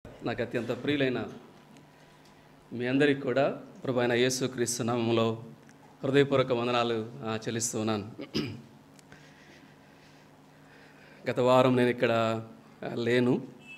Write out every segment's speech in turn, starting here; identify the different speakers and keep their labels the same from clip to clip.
Speaker 1: నాకు అత్యంత ప్రియులైన మీ అందరికీ కూడా ప్రభు అయిన యేసు క్రీస్తు నామంలో హృదయపూర్వక వందనాలు ఆ, చెల్లిస్తూ ఉన్నాను గత వారం నేను ఇక్కడ ఆ, లేను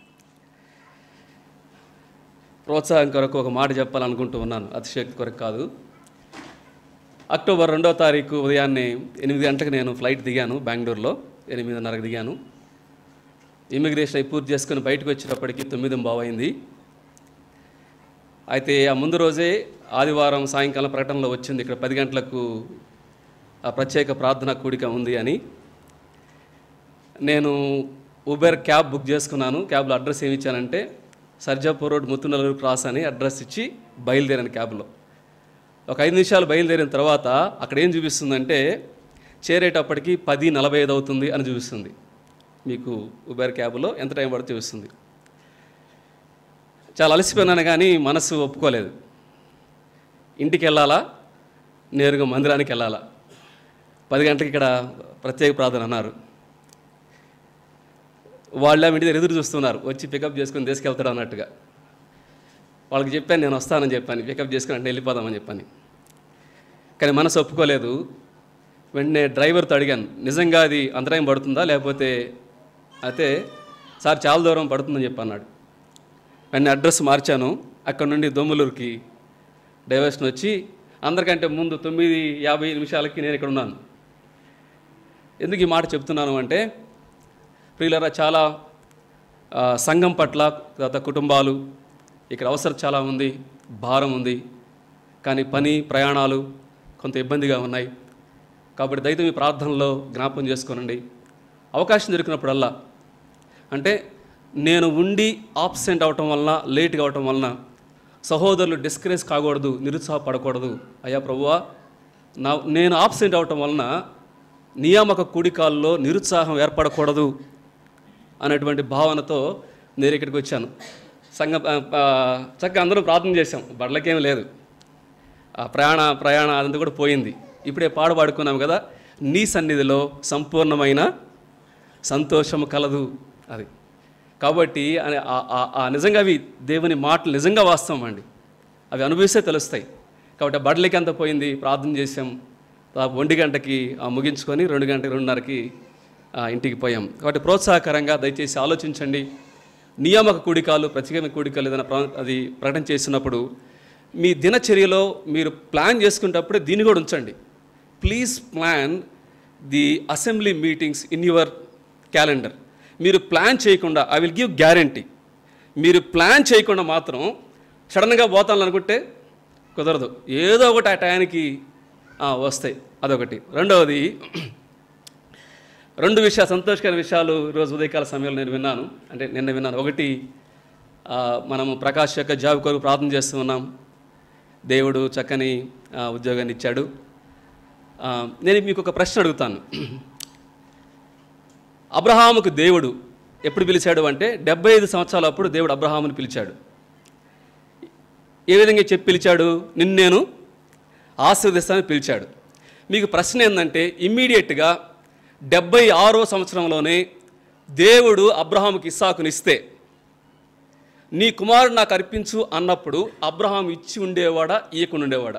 Speaker 1: ప్రోత్సాహం కొరకు ఒక మాట చెప్పాలనుకుంటూ ఉన్నాను అతిశక్తి కొరకు కాదు అక్టోబర్ రెండో తారీఖు ఉదయాన్నే ఎనిమిది గంటలకు నేను ఫ్లైట్ దిగాను బెంగళూరులో ఎనిమిదిన్నరకు దిగాను ఇమిగ్రేషన్ అయి పూర్తి చేసుకుని బయటకు వచ్చేటప్పటికి తొమ్మిది బావు అయింది అయితే ఆ ముందు రోజే ఆదివారం సాయంకాలం ప్రకటనలో వచ్చింది ఇక్కడ పది గంటలకు ఆ ప్రత్యేక ప్రార్థన కూడిక ఉంది అని నేను ఉబెర్ క్యాబ్ బుక్ చేసుకున్నాను క్యాబ్లో అడ్రస్ ఏమి ఇచ్చానంటే సర్జాపూర్ రోడ్ ముత్తునల్లూరు క్రాస్ అని అడ్రస్ ఇచ్చి బయలుదేరాను క్యాబ్లో ఒక ఐదు నిమిషాలు బయలుదేరిన తర్వాత అక్కడ ఏం చూపిస్తుందంటే చేరేటప్పటికి పది నలభై ఐదు అవుతుంది అని చూపిస్తుంది మీకు ఉబెర్ క్యాబ్లో ఎంత టైం పడుతుంది చూపిస్తుంది చాలా అలసిపోయినాను కానీ మనసు ఒప్పుకోలేదు ఇంటికి వెళ్ళాలా నేరుగా మందిరానికి వెళ్ళాలా పది గంటలకు ఇక్కడ ప్రత్యేక ప్రార్థన అన్నారు వాళ్ళ ఇంటి దగ్గర ఎదురు చూస్తున్నారు వచ్చి పికప్ చేసుకుని తీసుకెళ్తాడు అన్నట్టుగా వాళ్ళకి చెప్పాను నేను వస్తానని చెప్పాను పికప్ చేసుకుని అంటే వెళ్ళిపోదామని చెప్పాను కానీ మనసు ఒప్పుకోలేదు వెంటనే డ్రైవర్తో అడిగాను నిజంగా అది అంతరాయం పడుతుందా లేకపోతే అయితే సార్ చాలా దూరం పడుతుందని చెప్పి అన్నాడు వెంటనే అడ్రస్ మార్చాను అక్కడ నుండి దొమ్మలూరుకి డైవర్షన్ వచ్చి అందరికంటే ముందు తొమ్మిది యాభై నిమిషాలకి నేను ఇక్కడ ఉన్నాను ఎందుకు ఈ మాట చెప్తున్నాను అంటే ప్రియులరా చాలా ఆ, సంఘం పట్ల తర్వాత కుటుంబాలు ఇక్కడ అవసరం చాలా ఉంది భారం ఉంది కానీ పని ప్రయాణాలు కొంత ఇబ్బందిగా ఉన్నాయి కాబట్టి దయతో మీ ప్రార్థనలో జ్ఞాపకం చేసుకోనండి అవకాశం దొరికినప్పుడల్లా అంటే నేను ఉండి ఆబ్సెంట్ అవటం వలన లేట్గా అవటం వలన సహోదరులు డిస్కరేజ్ కాకూడదు నిరుత్సాహపడకూడదు అయ్యా ప్రభువా నా నేను ఆబ్సెంట్ అవటం వలన నియామక కూడికాల్లో నిరుత్సాహం ఏర్పడకూడదు అనేటువంటి భావనతో నేను ఇక్కడికి వచ్చాను సంఘ ఆ, ఆ, చక్కగా అందరూ ప్రార్థన చేశాం బడలకేం లేదు ఆ ప్రయాణ ప్రయాణ అదంతా కూడా పోయింది ఇప్పుడే పాడు పాడుకున్నాం కదా నీ సన్నిధిలో సంపూర్ణమైన సంతోషము కలదు అది కాబట్టి అని ఆ- ఆ- ఆ నిజంగా అవి దేవుని మాటలు నిజంగా వాస్తవం అండి అవి అనుభవిస్తే తెలుస్తాయి కాబట్టి ఆ బడలికి అంత పోయింది ప్రార్థన చేసాం ఆ ఒంటి గంటకి ఆ ముగించుకొని రెండు గంట రెండున్నరకి ఆ, ఇంటికి పోయాం కాబట్టి ప్రోత్సాహకరంగా దయచేసి ఆలోచించండి నియామక కూడికాలు ప్రత్యేకమైన కూడికాలు ఏదైనా ప్ర- అది ప్రకటన చేసినప్పుడు మీ దినచర్యలో మీరు ప్లాన్ చేసుకునేటప్పుడే దీన్ని కూడా ఉంచండి please plan the assembly meetings in your calendar మీరు ప్లాన్ చేయకుండా ఐ విల్ గివ్ గ్యారంటీ మీరు ప్లాన్ చేయకుండా మాత్రం సడన్గా పోతాను అనుకుంటే కుదరదు ఏదో ఒకటి ఆ టయానికి ఆ, వస్తాయి అదొకటి రెండవది రెండు విషయాలు సంతోషకర విషయాలు ఈరోజు ఉదయకాల సమయంలో నేను విన్నాను అంటే నిన్న విన్నాను ఒకటి ఆ, మనము ప్రకాష్ యొక్క జాబ్ కొరకు ప్రార్థన చేస్తూ ఉన్నాం దేవుడు చక్కని ఆ, ఉద్యోగాన్ని ఇచ్చాడు ఆ, నేను మీకు ఒక ప్రశ్న అడుగుతాను అబ్రహాముకు దేవుడు ఎప్పుడు పిలిచాడు అంటే డెబ్బై ఐదు సంవత్సరాల అప్పుడు దేవుడు అబ్రహాముని పిలిచాడు ఏ విధంగా చెప్పి పిలిచాడు నిన్ను నేను ఆశీర్వదిస్తానని పిలిచాడు మీకు ప్రశ్న ఏంటంటే ఇమ్మీడియట్గా డెబ్బై ఆరో సంవత్సరంలోనే దేవుడు అబ్రహాముకి ఇస్సాకునిస్తే నీ కుమారుడు నాకు అర్పించు అన్నప్పుడు అబ్రహాం ఇచ్చి ఉండేవాడా ఇయ్యకుండా ఉండేవాడా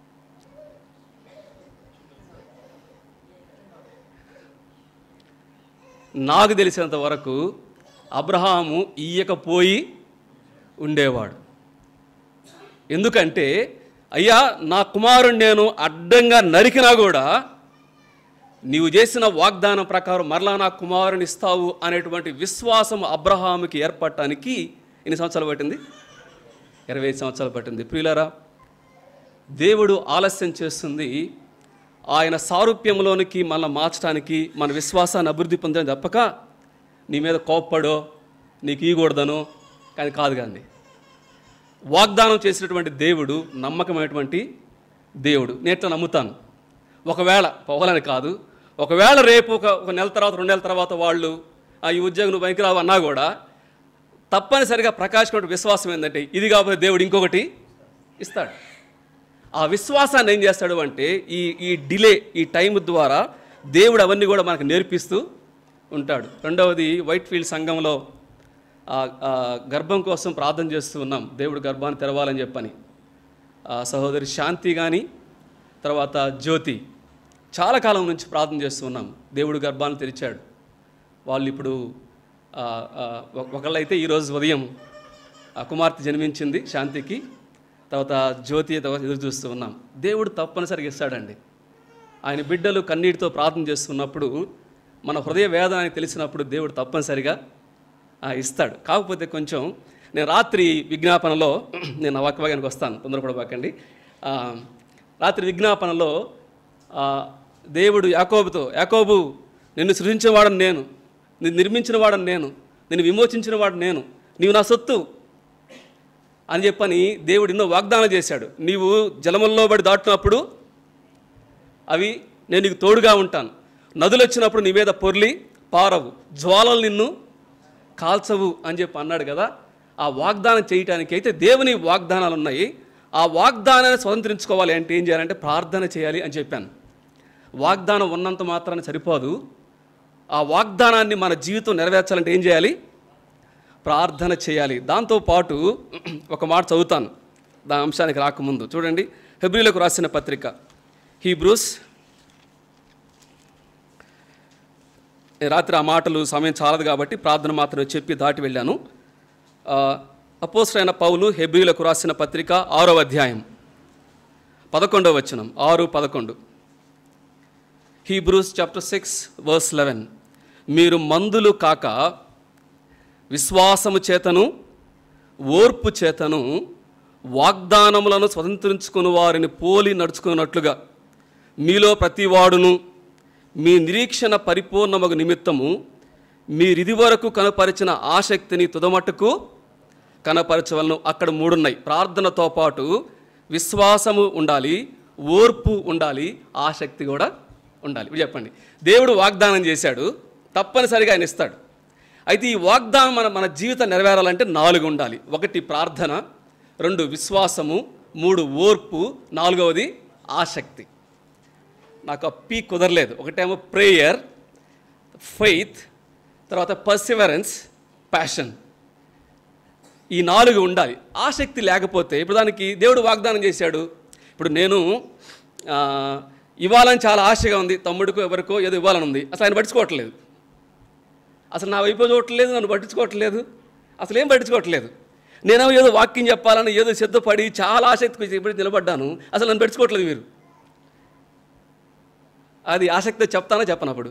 Speaker 1: నాకు తెలిసినంత వరకు అబ్రహాము ఇయ్యకపోయి ఉండేవాడు ఎందుకంటే అయ్యా నా కుమారుడు నేను అడ్డంగా నరికినా కూడా నీవు చేసిన వాగ్దానం ప్రకారం మరలా నా కుమారుని ఇస్తావు అనేటువంటి విశ్వాసం అబ్రహాముకి ఏర్పడటానికి ఎన్ని సంవత్సరాలు పట్టింది ఇరవై ఐదు సంవత్సరాలు పట్టింది ప్రియులారా దేవుడు ఆలస్యం చేస్తుంది ఆయన సారూప్యంలోనికి మన మార్చడానికి మన విశ్వాసాన్ని అభివృద్ధి పొందడం తప్పక నీ మీద కోప్పడో నీకు ఇవ్వకూడదనో కానీ కాదు కానీ వాగ్దానం చేసినటువంటి దేవుడు నమ్మకమైనటువంటి దేవుడు నేను ఎట్లా నమ్ముతాను ఒకవేళ పోవాలని కాదు ఒకవేళ రేపు ఒక ఒక నెల తర్వాత రెండు నెలల తర్వాత వాళ్ళు ఆ ఈ ఉద్యోగం నువ్వు పనికి రావు అన్నా కూడా తప్పనిసరిగా ప్రకాశమైన విశ్వాసం ఏంటంటే ఇది కాకపోతే దేవుడు ఇంకొకటి ఇస్తాడు ఆ విశ్వాసాన్ని ఏం చేస్తాడు అంటే ఈ ఈ డిలే ఈ టైం ద్వారా దేవుడు అవన్నీ కూడా మనకు నేర్పిస్తూ ఉంటాడు రెండవది వైట్ ఫీల్డ్ సంఘంలో ఆ, ఆ, గర్భం కోసం ప్రార్థన చేస్తూ ఉన్నాం దేవుడు గర్భాన్ని తెరవాలని చెప్పని ఆ, సహోదరి శాంతి కానీ తర్వాత జ్యోతి చాలా కాలం నుంచి ప్రార్థన చేస్తూ ఉన్నాం దేవుడు గర్భాన్ని తెరిచాడు వాళ్ళు ఇప్పుడు ఆ, ఆ, ఒక- ఒకళ్ళైతే ఈరోజు ఉదయం ఆ కుమార్తె జన్మించింది శాంతికి తర్వాత జ్యోతి తర్వాత ఎదురు చూస్తూ ఉన్నాం దేవుడు తప్పనిసరిగా ఇస్తాడండి ఆయన బిడ్డలు కన్నీటితో ప్రార్థన చేస్తున్నప్పుడు మన హృదయ వేదన అని తెలిసినప్పుడు దేవుడు తప్పనిసరిగా ఆ, ఇస్తాడు కాకపోతే కొంచెం నేను రాత్రి విజ్ఞాపనలో నేను వాక్యభాగానికి వస్తాను తొందరపడబాకండి ఆ, రాత్రి విజ్ఞాపనలో ఆ, దేవుడు యాకోబుతో యాకోబు నిన్ను సృజించినవాడని నేను నిన్ను నిర్మించిన వాడని నేను నిన్ను విమోచించిన వాడు నేను నీవు నా సొత్తు అని చెప్పని దేవుడు ఎన్నో వాగ్దానం చేశాడు నీవు జలముల్లో పడి దాటునప్పుడు అవి నేను నీకు తోడుగా ఉంటాను నదులు వచ్చినప్పుడు నీ మీద పొర్లి పారవు జ్వాలలు నిన్ను కాల్చవు అని చెప్పి అన్నాడు కదా ఆ వాగ్దానం చేయటానికి అయితే దేవుని వాగ్దానాలు ఉన్నాయి ఆ వాగ్దానాన్ని స్వతంత్రించుకోవాలి అంటే ఏం చేయాలంటే ప్రార్థన చేయాలి అని చెప్పాను వాగ్దానం ఉన్నంత మాత్రాన్ని సరిపోదు ఆ వాగ్దానాన్ని మన జీవితం నెరవేర్చాలంటే ఏం చేయాలి ప్రార్థన చేయాలి దాంతోపాటు ఒక మాట చదువుతాను దాని అంశానికి రాకముందు చూడండి హెబ్రిలకు రాసిన పత్రిక హీబ్రూస్ నేను రాత్రి ఆ మాటలు సమయం చాలదు కాబట్టి ప్రార్థన మాత్రమే చెప్పి దాటి వెళ్ళాను అపోసరైన పౌలు హెబ్రిలకు రాసిన పత్రిక ఆరో అధ్యాయం పదకొండవ వచనం ఆరు పదకొండు Hebrews chapter six verse eleven మీరు మందులు కాక విశ్వాసము చేతను ఓర్పు చేతను వాగ్దానములను స్వతంత్రించుకుని వారిని పోలి నడుచుకున్నట్లుగా మీలో ప్రతివాడును మీ నిరీక్షణ పరిపూర్ణమగు నిమిత్తము మీరిది వరకు కనపరిచిన ఆసక్తిని తుదమట్టుకు కనపరచవలను అక్కడ మూడున్నాయి ప్రార్థనతో పాటు విశ్వాసము ఉండాలి ఓర్పు ఉండాలి ఆసక్తి కూడా ఉండాలి ఇప్పుడు చెప్పండి దేవుడు వాగ్దానం చేశాడు తప్పనిసరిగా ఆయన ఇస్తాడు అయితే ఈ వాగ్దానం మన మన జీవితం నెరవేరాలంటే నాలుగు ఉండాలి ఒకటి ప్రార్థన రెండు విశ్వాసము మూడు ఓర్పు నాలుగవది ఆసక్తి నాకు ఆ పీ కుదరలేదు ఒకటేమో ప్రేయర్ ఫెయిత్ తర్వాత పర్సివరెన్స్ ప్యాషన్ ఈ నాలుగు ఉండాలి ఆసక్తి లేకపోతే ఇప్పుడు దానికి దేవుడు వాగ్దానం చేశాడు ఇప్పుడు నేను ఆ, ఇవ్వాలని చాలా ఆశగా ఉంది తమ్ముడికో ఎవరికో ఏదో ఇవ్వాలని ఉంది అసలు ఆయన పట్టించుకోవట్లేదు అసలు నా వైపు చూడట్లేదు నన్ను పట్టించుకోవట్లేదు అసలు ఏం పట్టించుకోవట్లేదు నేనేమో ఏదో వాక్యం చెప్పాలని ఏదో సిద్ధపడి చాలా ఆసక్తి చెప్పి నిలబడ్డాను అసలు నన్ను పట్టించుకోవట్లేదు మీరు అది ఆసక్తి చెప్తానో చెప్పనప్పుడు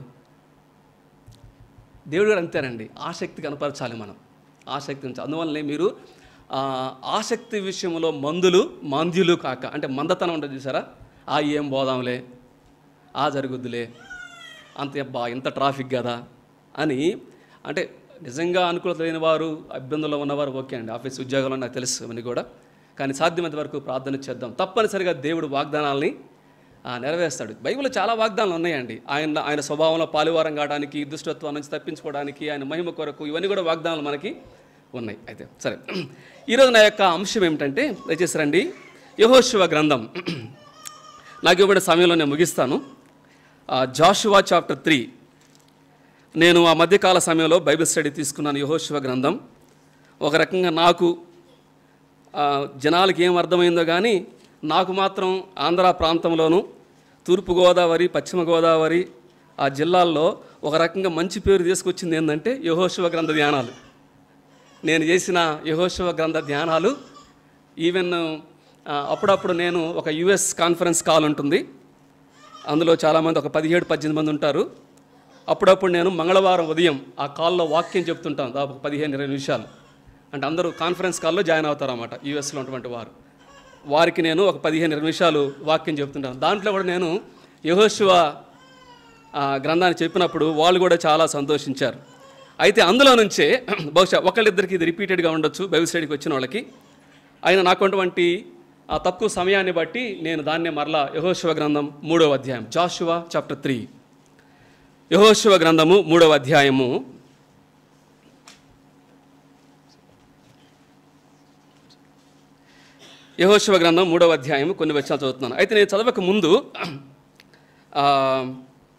Speaker 1: దేవుడు కూడా అంతేనండి ఆసక్తి కనపరచాలి మనం ఆసక్తి ఉంచాలి అందువల్లనే మీరు ఆ, ఆసక్తి విషయంలో మందులు మంద్యులు కాక అంటే మందతనం ఉంటుంది చూసారా ఆ ఏం పోదాంలే ఆ జరుగుద్దులే అంత బా ఇంత ట్రాఫిక్ కదా అని అంటే నిజంగా అనుకూలత లేని వారు ఇబ్బందుల్లో ఉన్నవారు ఓకే అండి ఆఫీస్ ఉద్యోగాలు నాకు తెలుసు అవన్నీ కూడా కానీ సాధ్యమైనంత వరకు ప్రార్థన చేద్దాం తప్పనిసరిగా దేవుడు వాగ్దానాల్ని ఆ, నెరవేరుస్తాడు బైబిల్లో చాలా వాగ్దానాలు ఉన్నాయండి ఆయన ఆయన స్వభావంలో పాలువారం కావడానికి దుష్టత్వం నుంచి తప్పించుకోవడానికి ఆయన మహిమ కొరకు ఇవన్నీ కూడా వాగ్దానాలు మనకి ఉన్నాయి అయితే సరే ఈరోజు నా యొక్క అంశం ఏమిటంటే దయచేసి రండి యహోశివ గ్రంథం నాకు ఇవ్వబడిన సమయంలో నేను ముగిస్తాను జాషువా చాప్టర్ త్రీ నేను ఆ మధ్యకాల సమయంలో బైబిల్ స్టడీ తీసుకున్నాను యహోశివ గ్రంథం ఒక రకంగా నాకు ఆ, జనాలకి ఏం అర్థమైందో కానీ నాకు మాత్రం ఆంధ్ర ప్రాంతంలోను తూర్పుగోదావరి పశ్చిమ గోదావరి ఆ జిల్లాల్లో ఒక రకంగా మంచి పేరు తీసుకొచ్చింది ఏంటంటే యహోశివ గ్రంథ ధ్యానాలు నేను చేసిన యహోశివ గ్రంథ ధ్యానాలు ఈవెన్ ఆ, అప్పుడప్పుడు నేను ఒక యుఎస్ కాన్ఫరెన్స్ కాల్ ఉంటుంది అందులో చాలామంది ఒక పదిహేడు పద్దెనిమిది మంది ఉంటారు అప్పుడప్పుడు నేను మంగళవారం ఉదయం ఆ కాల్లో వాక్యం చెప్తుంటాను దాదాపు పదిహేను ఇరవై నిమిషాలు అంటే అందరూ కాన్ఫరెన్స్ కాల్లో జాయిన్ అవుతారు అన్నమాట యూఎస్లో ఉన్నటువంటి వారు వారికి నేను ఒక పదిహేను ఇరవై నిమిషాలు వాక్యం చెప్తుంటాను దాంట్లో కూడా నేను యహోశివ ఆ, గ్రంథాన్ని చెప్పినప్పుడు వాళ్ళు కూడా చాలా సంతోషించారు అయితే అందులో నుంచే బహుశా ఒకళ్ళిద్దరికి ఇది రిపీటెడ్గా ఉండొచ్చు బైబిల్ స్టడీకి వచ్చిన వాళ్ళకి ఆయన నాకున్నటువంటి ఆ తక్కువ సమయాన్ని బట్టి నేను దాన్నే మరలా యహోశివ గ్రంథం మూడవ అధ్యాయం జాషువ చాప్టర్ త్రీ యహోశివ గ్రంథము మూడవ అధ్యాయము యహోశివ గ్రంథం మూడవ అధ్యాయం కొన్ని వచనాలు చదువుతున్నాను అయితే నేను చదవక ముందు ఆ,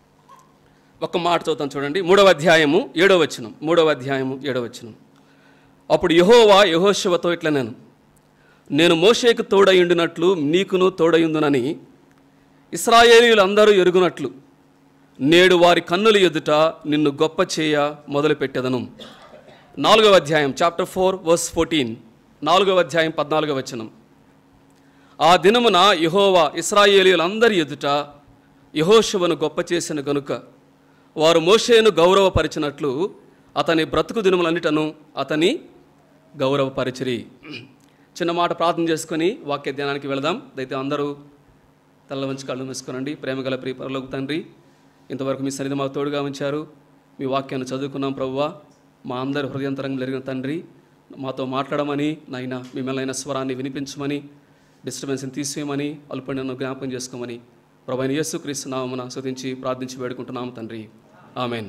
Speaker 1: ఒక మాట చదువుతాను చూడండి మూడవ అధ్యాయము ఏడవ వచనం మూడవ అధ్యాయము ఏడవ వచనం అప్పుడు యహోవా యహోశివతో ఇట్లా నేను నేను మోషేకు తోడయుండినట్లు నీకును తోడయుందునని ఇస్రాయేలీలందరూ ఎరుగునట్లు నేడు వారి కన్నుల ఎదుట నిన్ను గొప్ప చేయ మొదలుపెట్టెదను నాలుగవ అధ్యాయం చాప్టర్ ఫోర్ వర్స్ ఫోర్టీన్ నాలుగవ అధ్యాయం పద్నాలుగవ వచనం ఆ దినమున యహోవా ఇస్రాయేలీలందరి ఎదుట యహోశువను గొప్ప చేసిన గనుక వారు మోషేను గౌరవపరిచినట్లు అతని బ్రతుకు దినములన్నిటను అతని గౌరవపరిచిరి చిన్న మాట ప్రార్థన చేసుకొని వాక్య ధ్యానానికి వెళదాం అయితే అందరూ తల్ల వంచి కళ్ళు మూసుకోనండి ప్రేమగల ప్రియ పరలోకి తండ్రి ఇంతవరకు మీ సన్నిధి మాకు తోడుగా ఉంచారు మీ వాక్యాన్ని చదువుకున్నాం ప్రభువా మా అందరి హృదయంతరంగా జరిగిన తండ్రి మాతో మాట్లాడమని నాయన మీ మెల్లైన స్వరాన్ని వినిపించమని డిస్టర్బెన్స్ని తీసేయమని అల్పణను జ్ఞాపకం చేసుకోమని ప్రభు యేసుక్రీస్తు నామమున శుతించి ప్రార్థించి వేడుకుంటున్నాం తండ్రి ఆమెన్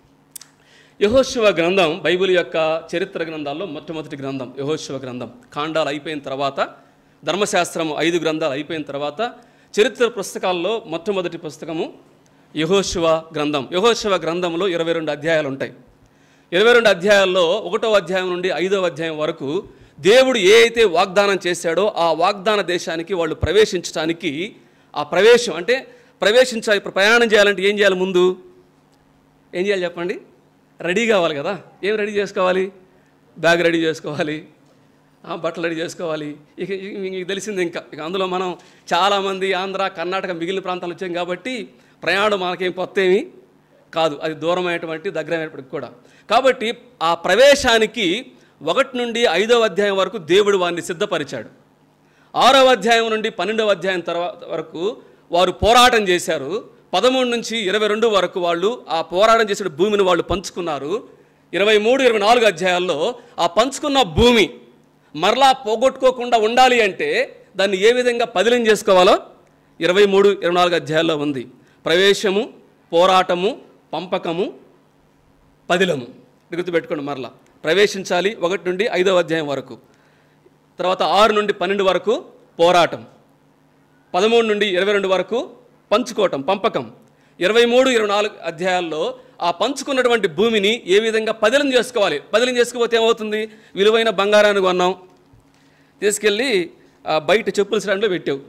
Speaker 1: యహోశివ గ్రంథం బైబిల్ యొక్క చరిత్ర గ్రంథాల్లో మొట్టమొదటి గ్రంథం యహోశివ గ్రంథం కాండాలు అయిపోయిన తర్వాత ధర్మశాస్త్రం ఐదు గ్రంథాలు అయిపోయిన తర్వాత చరిత్ర పుస్తకాల్లో మొట్టమొదటి పుస్తకము యహోశివ గ్రంథం యహోశివ గ్రంథంలో ఇరవై రెండు అధ్యాయాలు ఉంటాయి ఇరవై రెండు అధ్యాయాల్లో ఒకటో అధ్యాయం నుండి ఐదవ అధ్యాయం వరకు దేవుడు ఏ అయితే వాగ్దానం చేశాడో ఆ వాగ్దాన దేశానికి వాళ్ళు ప్రవేశించడానికి ఆ ప్రవేశం అంటే ప్రవేశించాలి ఇప్పుడు ప్రయాణం చేయాలంటే ఏం చేయాలి ముందు ఏం చేయాలి చెప్పండి రెడీ కావాలి కదా ఏం రెడీ చేసుకోవాలి బ్యాగ్ రెడీ చేసుకోవాలి ఆ, బట్టలు రెడీ చేసుకోవాలి ఇక ఇక మీకు తెలిసింది ఇంకా ఇక అందులో మనం చాలామంది ఆంధ్ర కర్ణాటక మిగిలిన ప్రాంతాలు వచ్చాం కాబట్టి ప్రయాణం మనకేం కొత్త ఏమీ కాదు అది దూరమైనటువంటి దగ్గరైనప్పటికి కూడా కాబట్టి ఆ ప్రవేశానికి ఒకటి నుండి ఐదవ అధ్యాయం వరకు దేవుడు వారిని సిద్ధపరిచాడు ఆరవ అధ్యాయం నుండి పన్నెండవ అధ్యాయం తర్వాత వరకు వారు పోరాటం చేశారు పదమూడు నుంచి ఇరవై రెండు వరకు వాళ్ళు ఆ పోరాటం చేసిన భూమిని వాళ్ళు పంచుకున్నారు ఇరవై మూడు ఇరవై నాలుగు అధ్యాయాల్లో ఆ పంచుకున్న భూమి మరలా పోగొట్టుకోకుండా ఉండాలి అంటే దాన్ని ఏ విధంగా పదిలం చేసుకోవాలో ఇరవై మూడు ఇరవై నాలుగు అధ్యాయాల్లో ఉంది ప్రవేశము పోరాటము పంపకము పదిలము ఇది గుర్తుపెట్టుకోండి మరలా ప్రవేశించాలి ఒకటి నుండి ఐదవ అధ్యాయం వరకు తర్వాత ఆరు నుండి పన్నెండు వరకు పోరాటం పదమూడు నుండి ఇరవై రెండు వరకు పంచుకోవటం పంపకం ఇరవై మూడు ఇరవై నాలుగు అధ్యాయాల్లో ఆ పంచుకున్నటువంటి భూమిని ఏ విధంగా పదిలం చేసుకోవాలి పదిలం చేసుకోకపోతే ఏమవుతుంది విలువైన బంగారాన్ని కొన్నాం తీసుకెళ్ళి ఆ బయట చెప్పుల స్టాండ్లో పెట్టావు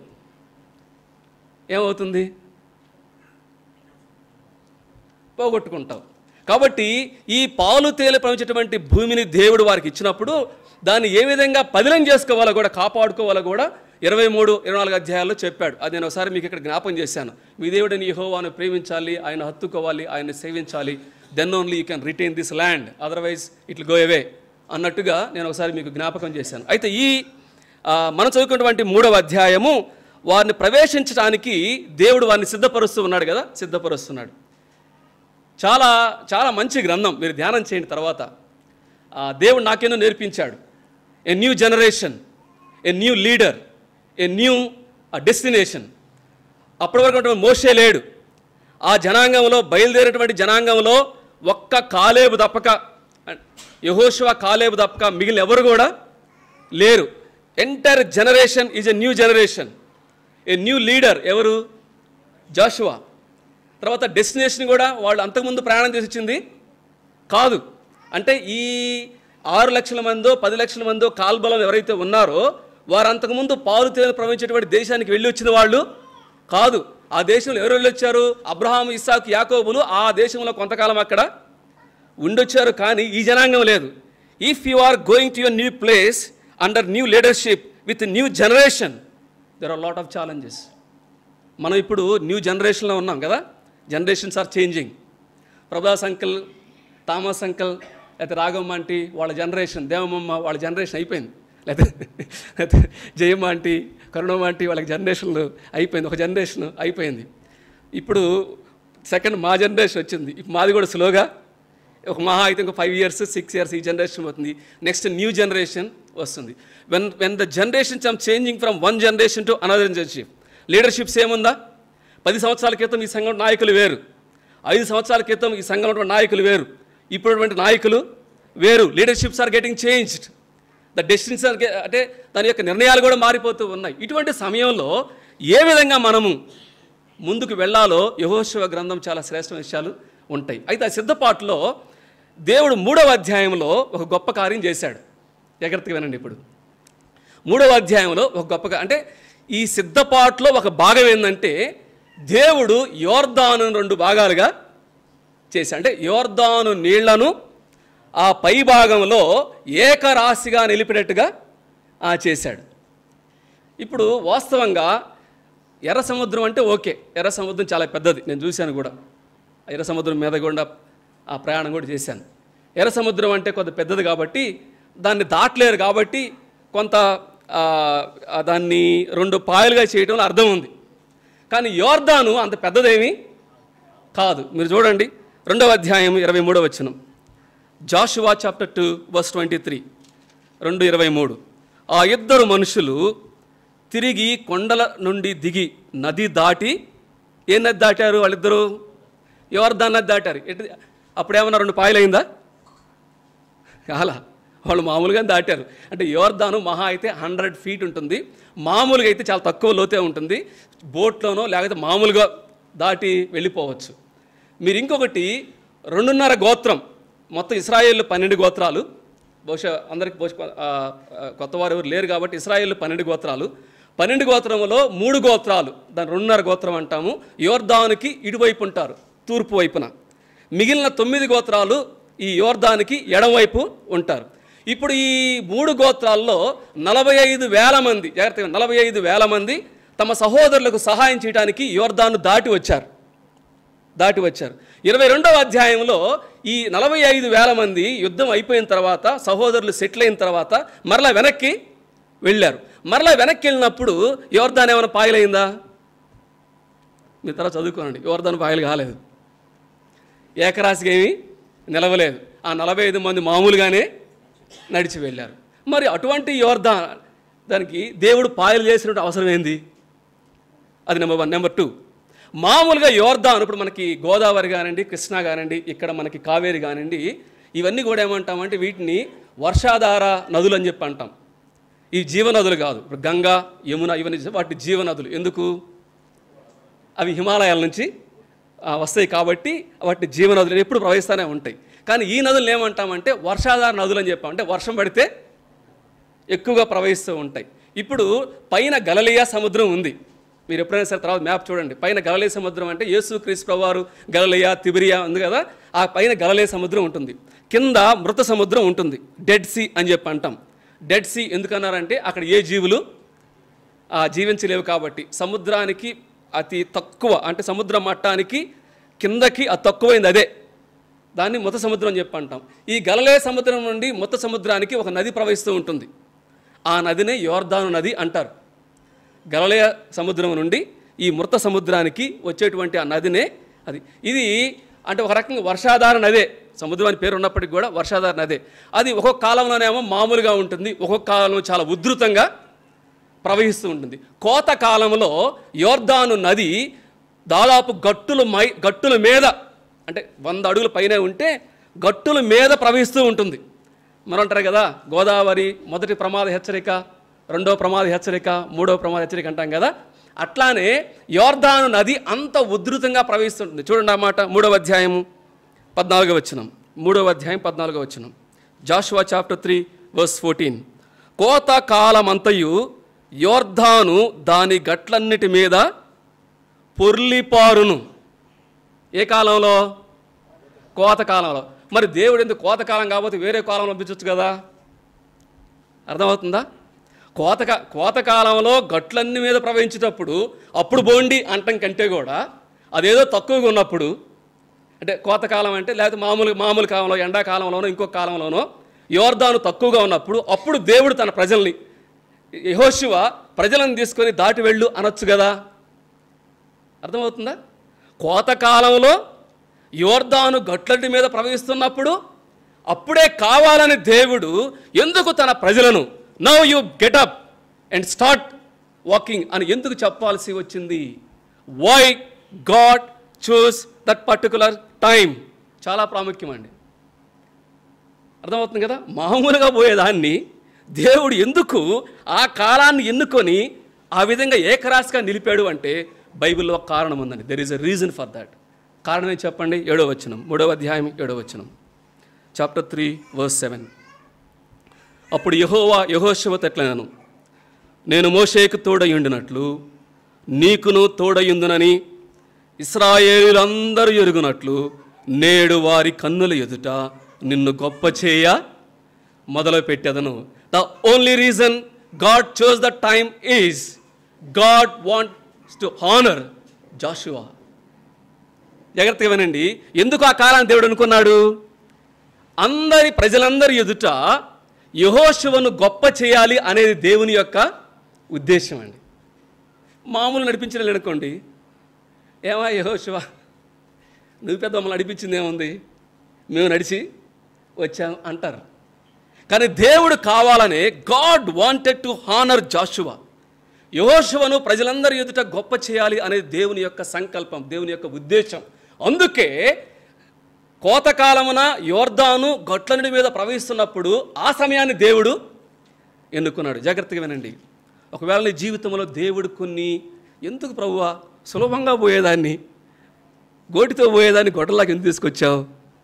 Speaker 1: ఏమవుతుంది పోగొట్టుకుంటావు కాబట్టి ఈ పాలు తేలి ప్రవహించేటువంటి భూమిని దేవుడు వారికి ఇచ్చినప్పుడు దాన్ని ఏ విధంగా పదిలం చేసుకోవాలో కూడా కాపాడుకోవాలో కూడా ఇరవై మూడు ఇరవై నాలుగు అధ్యాయాల్లో చెప్పాడు అది నేను ఒకసారి మీకు ఇక్కడ జ్ఞాపం చేశాను మీ దేవుడిని యెహోవాను ప్రేమించాలి ఆయన హత్తుకోవాలి ఆయన్ని సేవించాలి then only you can retain this land otherwise it go away అన్నట్టుగా నేను ఒకసారి మీకు జ్ఞాపకం చేశాను అయితే ఈ ఆ, మనం చదువుకున్నటువంటి మూడవ అధ్యాయము వారిని ప్రవేశించడానికి దేవుడు వారిని సిద్ధపరుస్తూ ఉన్నాడు కదా సిద్ధపరుస్తున్నాడు చాలా చాలా మంచి గ్రంథం మీరు ధ్యానం చేయండి తర్వాత ఆ, దేవుడు నాకేనో నేర్పించాడు a new generation a new leader a new destination అప్పటి వరకు ఉన్నటువంటి మోషే లేడు ఆ జనాంగంలో బయలుదేరినటువంటి జనాంగంలో ఒక్క కాలేబు తప్పక యహోశివ కాలేబు తప్పక మిగిలిన ఎవరు కూడా లేరు entire generation is a new generation a new leader ఎవరు జాషువా తర్వాత డెస్టినేషన్ కూడా వాళ్ళు అంతకుముందు ప్రయాణం చేసి వచ్చింది కాదు అంటే ఈ ఆరు లక్షల మందో పది లక్షల మందో కాల్బలం ఎవరైతే ఉన్నారో వారు అంతకుముందు పాలు తేనె ప్రవహించేటువంటి దేశానికి వెళ్ళి వచ్చిన వాళ్ళు కాదు ఆ దేశంలో ఎవరు వెళ్ళి వచ్చారు అబ్రహాం ఇస్సాకు యాకోబులు ఆ దేశంలో కొంతకాలం అక్కడ ఉండొచ్చారు కానీ ఈ జనాంగం లేదు if you are going to your new place under new leadership with new generation there are lot of challenges మనం ఇప్పుడు న్యూ జనరేషన్లో ఉన్నాం కదా generations are changing Prabhas uncle Thomas uncle లేకపోతే రాఘమ్మ ఆంటీ వాళ్ళ జనరేషన్ దేవమ్మ వాళ్ళ జనరేషన్ అయిపోయింది లేకపోతే లేకపోతే జయమ్మ ఆంటీ కరుణమ్మ ఆంటీ వాళ్ళకి జనరేషన్లు అయిపోయింది ఒక జనరేషన్ అయిపోయింది ఇప్పుడు సెకండ్ మా జనరేషన్ వచ్చింది ఇప్పుడు మాది కూడా స్లోగా ఒక మహా అయితే ఇంకో ఫైవ్ ఇయర్స్ సిక్స్ ఇయర్స్ ఈ జనరేషన్ పోతుంది నెక్స్ట్ న్యూ జనరేషన్ వస్తుంది when when the generations am changing from one generation to another generation leaderships ఏముందా పది సంవత్సరాల క్రితం ఈ సంఘం నాయకులు వేరు ఐదు సంవత్సరాల క్రితం ఈ సంఘంలో ఉన్నటువంటి నాయకులు వేరు ఇప్పుడున్నటువంటి నాయకులు వేరు leaderships are getting changed the destinies are అంటే దాని యొక్క నిర్ణయాలు కూడా మారిపోతూ ఉన్నాయి ఇటువంటి సమయంలో ఏ విధంగా మనము ముందుకు వెళ్ళాలో యహోశివ గ్రంథం చాలా శ్రేష్టమైన విషయాలు ఉంటాయి అయితే ఆ సిద్ధపాటులో దేవుడు మూడవ అధ్యాయంలో ఒక గొప్ప కార్యం చేశాడు జాగ్రత్తగా వినండి ఇప్పుడు మూడవ అధ్యాయంలో ఒక గొప్పగా అంటే ఈ సిద్ధపాటులో ఒక భాగం ఏంటంటే దేవుడు యోర్దాను రెండు భాగాలుగా చేశాడు అంటే యోర్దాను నీళ్లను ఆ పై భాగంలో ఏకరాశిగా నిలిపినట్టుగా ఆ చేశాడు ఇప్పుడు వాస్తవంగా ఎర్ర సముద్రం అంటే ఓకే ఎర్ర సముద్రం చాలా పెద్దది నేను చూశాను కూడా ఆ ఎర్ర సముద్రం మీద గుండా ఆ ప్రయాణం కూడా చేశాను ఎర్ర సముద్రం అంటే కొంత పెద్దది కాబట్టి దాన్ని దాటలేరు కాబట్టి కొంత ఆ, ఆ దాన్ని రెండు పాయలుగా చేయడంలో అర్థం ఉంది కానీ యోర్దాను అంత పెద్దదేమీ కాదు మీరు చూడండి రెండవ అధ్యాయం ఇరవై మూడవ వచనం Joshua chapter two verse twenty three రెండు ఇరవై మూడు ఆ ఇద్దరు మనుషులు తిరిగి కొండల నుండి దిగి నది దాటి ఏ నది దాటారు వాళ్ళిద్దరూ యోర్దాన్ నది దాటారు ఎటు అప్పుడేమన్నా రెండు పాయలైందా కాలా వాళ్ళు మామూలుగా దాటారు అంటే యోర్దాను మహా అయితే హండ్రెడ్ ఫీట్ ఉంటుంది మామూలుగా అయితే చాలా తక్కువ లోతే ఉంటుంది బోట్లోనో లేకపోతే మామూలుగా దాటి వెళ్ళిపోవచ్చు మీరు ఇంకొకటి రెండున్నర గోత్రం మొత్తం ఇస్రాయేల్ పన్నెండు గోత్రాలు బహుశా అందరికి బహుశా ఆ, ఆ, కొత్త వారు ఎవరు లేరు కాబట్టి ఇస్రాయేల్ పన్నెండు గోత్రాలు పన్నెండు గోత్రములో మూడు గోత్రాలు దాని రెండున్నర గోత్రం అంటాము యోర్దానుకి ఇటువైపు ఉంటారు తూర్పు వైపున మిగిలిన తొమ్మిది గోత్రాలు ఈ యోర్దానికి ఎడమవైపు ఉంటారు ఇప్పుడు ఈ మూడు గోత్రాల్లో నలభై ఐదు వేల మంది జాగ్రత్తగా నలభై ఐదు వేల మంది తమ సహోదరులకు సహాయం చేయడానికి యోర్దాను దాటి వచ్చారు దాటి వచ్చారు ఇరవై రెండవ అధ్యాయంలో ఈ నలభై ఐదు వేల మంది యుద్ధం అయిపోయిన తర్వాత సహోదరులు సెటిల్ అయిన తర్వాత మరలా వెనక్కి వెళ్ళారు మరలా వెనక్కి వెళ్ళినప్పుడు యోర్దాన్ ఏమైనా పాయలైందా మీ తర్వాత చదువుకోనండి యోర్దాన్ పాయలు కాలేదు ఏకరాశిగా ఏమీ నిలవలేదు ఆ నలభై ఐదు మంది మామూలుగానే నడిచి వెళ్ళారు మరి అటువంటి యోర్దా దానికి దేవుడు పాయలు చేసినట్టు అవసరం ఏంది అది నెంబర్ వన్ నెంబర్ టూ మామూలుగా యోర్దాన్ ఇప్పుడు మనకి గోదావరి కానివ్వండి కృష్ణా కానివ్వండి ఇక్కడ మనకి కావేరి కానివ్వండి ఇవన్నీ కూడా ఏమంటామంటే వీటిని వర్షాధార నదులు అని చెప్పి అంటాం ఈ జీవనదులు కాదు ఇప్పుడు గంగా యమున ఇవన్నీ వాటి జీవనదులు ఎందుకు అవి హిమాలయాల నుంచి ఆ, వస్తాయి కాబట్టి వాటి జీవనదులు ఎప్పుడు ప్రవహిస్తూనే ఉంటాయి కానీ ఈ నదులు ఏమంటామంటే వర్షాధార నదులు అని చెప్పాం అంటే వర్షం పడితే ఎక్కువగా ప్రవహిస్తూ ఉంటాయి ఇప్పుడు పైన గలలియా సముద్రం ఉంది మీరు ఎప్పుడైనా సరే తర్వాత మ్యాప్ చూడండి పైన గలలియా సముద్రం అంటే యేసు క్రీస్తు ప్రభువారు గలలియా తిబిరియా ఉంది కదా ఆ పైన గలలియా సముద్రం ఉంటుంది కింద మృత సముద్రం ఉంటుంది డెడ్ సీ అని చెప్పి అంటాం డెడ్ సీ ఎందుకన్నారంటే అక్కడ ఏ జీవులు ఆ, జీవించలేవు కాబట్టి సముద్రానికి అతి తక్కువ అంటే సముద్ర మట్టానికి కిందకి అతి తక్కువైంది అదే దాన్ని మొత్త సముద్రం అని చెప్పి అంటాం ఈ గలలే సముద్రం నుండి మొత్త సముద్రానికి ఒక నది ప్రవహిస్తూ ఉంటుంది ఆ నదినే యోర్దాను నది అంటారు గలలయ సముద్రం నుండి ఈ మృత సముద్రానికి వచ్చేటువంటి ఆ నదినే అది ఇది అంటే ఒక రకంగా వర్షాధార నదే సముద్రం అని పేరు ఉన్నప్పటికీ కూడా వర్షాధార నదే అది ఒక్కొక్క కాలంలోనేమో మామూలుగా ఉంటుంది ఒక్కొక్క కాలంలో చాలా ఉధృతంగా ప్రవహిస్తూ ఉంటుంది కోత కాలంలో యోర్దాను నది దాదాపు గట్టుల మై గట్టుల మీద అంటే వంద అడుగుల పైన ఉంటే గట్టుల మీద ప్రవహిస్తూ ఉంటుంది మనం అంటారు కదా గోదావరి మొదటి ప్రమాద హెచ్చరిక రెండో ప్రమాద హెచ్చరిక మూడో ప్రమాద హెచ్చరిక అంటాం కదా అట్లానే యోర్దాను నది అంత ఉధృతంగా ప్రవహిస్తుంటుంది చూడండి ఆ మాట మూడవ అధ్యాయము పద్నాలుగో వచనం మూడవ అధ్యాయం పద్నాలుగో వచనం Joshua chapter three verse fourteen కోత కాలమంతయు యోర్ధాను దాని గట్లన్నిటి మీద పొర్లిపారును ఏ కాలంలో కోత కాలంలో మరి దేవుడు ఎందుకు కోత కాలం కాకపోతే వేరే కాలంలో పంపించవచ్చు కదా అర్థమవుతుందా కోత కోత కాలంలో గట్లన్నీ మీద ప్రవహించేటప్పుడు అప్పుడు బోండి అంటం కంటే కూడా అదేదో తక్కువగా ఉన్నప్పుడు అంటే కోతకాలం అంటే లేకపోతే మామూలు మామూలు కాలంలో ఎండాకాలంలోనో ఇంకో కాలంలోనో యోర్దాను తక్కువగా ఉన్నప్పుడు అప్పుడు దేవుడు తన ప్రజల్ని యహోశివ ప్రజలను తీసుకొని దాటి వెళ్ళు అనొచ్చు కదా అర్థమవుతుందా కోతకాలంలో యోర్దాను గట్లటి మీద ప్రవహిస్తున్నప్పుడు అప్పుడే కావాలని దేవుడు ఎందుకు తన ప్రజలను now you get up and start walking అని ఎందుకు చెప్పాల్సి వచ్చింది why God chose that particular time చాలా ప్రాముఖ్యం అండి అర్థమవుతుంది కదా మామూలుగా పోయేదాన్ని దేవుడు ఎందుకు ఆ కాలాన్ని ఎన్నుకొని ఆ విధంగా ఏకరాశిగా నిలిపాడు అంటే బైబిల్లో ఒక కారణం ఉందండి there is a reason for that కారణం ఏం చెప్పండి ఏడో వచనం మూడవ అధ్యాయం ఏడో వచనం చాప్టర్ త్రీ వర్స్ సెవెన్ అప్పుడు యహోవా యహోశివ తెట్లనను నేను మోషేకు తోడయుండినట్లు నీకును తోడయుందునని ఇస్రాయేలులందరూ ఎరుగునట్లు నేడు వారి కన్నుల ఎదుట నిన్ను గొప్ప చేయ మొదలు పెట్టేదను the only reason God chose the time is God wants to honour Joshua జాగ్రత్తగా వినండి ఎందుకు ఆ కాలాన్ని దేవుడు అనుకున్నాడు అందరి ప్రజలందరి ఎదుట యహోశివను గొప్ప చేయాలి అనేది దేవుని యొక్క ఉద్దేశం అండి మామూలు నడిపించలేదు అనుకోండి ఏమా యహోశివ నువ్వు పెద్ద మమ్మల్ని నడిపించింది ఏముంది మేము నడిచి వచ్చాం అంటారు కానీ దేవుడు కావాలనే God wanted to honour Joshua యహోశువను ప్రజలందరి ఎదుట గొప్ప చేయాలి అనేది దేవుని యొక్క సంకల్పం దేవుని యొక్క ఉద్దేశం అందుకే కోతకాలమున యోర్దాను గొట్లనుడి మీద ప్రవహిస్తున్నప్పుడు ఆ సమయాన్ని దేవుడు ఎన్నుకున్నాడు జాగ్రత్తగా వినండి ఒకవేళ నీ జీవితంలో దేవుడు కొన్ని ఎందుకు ప్రభువా సులభంగా పోయేదాన్ని గోటితో పోయేదాన్ని గొడ్డలాగా ఎందుకు తీసుకొచ్చావు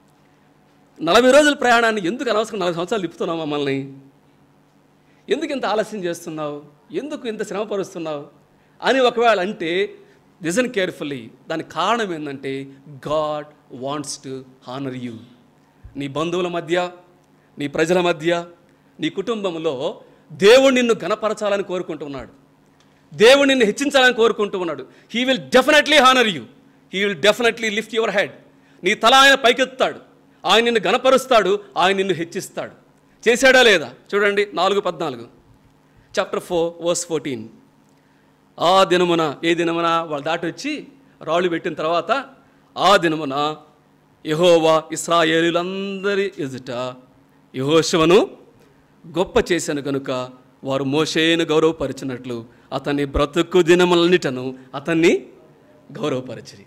Speaker 1: నలభై రోజుల ప్రయాణాన్ని ఎందుకు అనవసరం నలభై సంవత్సరాలు తిప్పుతున్నావు మమ్మల్ని ఎందుకు ఇంత ఆలస్యం చేస్తున్నావు ఎందుకు ఇంత శ్రమపరుస్తున్నావు అని ఒకవేళ అంటే లిజన్ కేర్ఫుల్లీ దానికి కారణం ఏంటంటే God wants to honour you నీ బంధువుల మధ్య నీ ప్రజల మధ్య నీ కుటుంబంలో దేవుడు నిన్ను గణపరచాలని కోరుకుంటున్నాడు దేవుడు నిన్ను హెచ్చించాలని కోరుకుంటూ ఉన్నాడు he will definitely honour you he will definitely lift your head నీ తల ఆయన పైకెత్తాడు ఆయన నిన్ను గణపరుస్తాడు ఆయన నిన్ను హెచ్చిస్తాడు చేశాడా లేదా చూడండి నాలుగు పద్నాలుగు చాప్టర్ ఫోర్ వర్స్ ఫోర్టీన్ ఆ దినమున ఏ దినమున వాళ్ళు దాటి వచ్చి రాళ్ళు పెట్టిన తర్వాత ఆ దినమున యహోవా ఇస్రాయేలులందరి ఎదుట యహోశవను గొప్ప చేశాను కనుక వారు మోషేను గౌరవపరిచినట్లు అతన్ని బ్రతుకు దినములన్నిటను అతన్ని గౌరవపరచిరి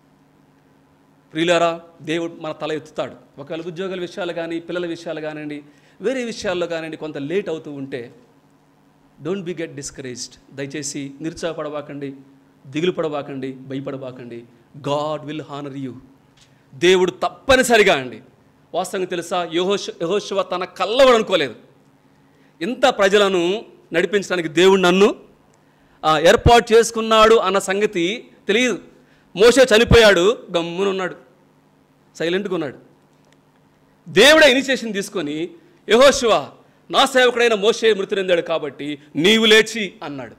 Speaker 1: ప్రియులారా దేవుడు మన తల ఎత్తుతాడు ఒకవేళ ఉద్యోగాల విషయాలు కానీ పిల్లల విషయాలు కానివ్వండి వేరే విషయాల్లో కానివ్వండి కొంత లేట్ అవుతూ ఉంటే డోంట్ బి గెట్ డిస్కరేజ్డ్ దయచేసి నిరుత్సాహపడబాకండి దిగులు పడబాకండి భయపడబాకండి గాడ్ విల్ హానర్ యూ దేవుడు తప్పనిసరిగా అండి వాస్తవంగా తెలుసా యహోష యహోశివ తన కల్లవడు అనుకోలేదు ఇంత ప్రజలను నడిపించడానికి దేవుడు నన్ను ఆ, ఏర్పాటు చేసుకున్నాడు అన్న సంగతి తెలియదు మోసే చనిపోయాడు గమ్మునున్నాడు సైలెంట్గా ఉన్నాడు దేవుడే ఇనిషియేషన్ తీసుకొని యహోశివ నా సేవకుడైన మోషే మృతి చెందాడు కాబట్టి నీవు లేచి అన్నాడు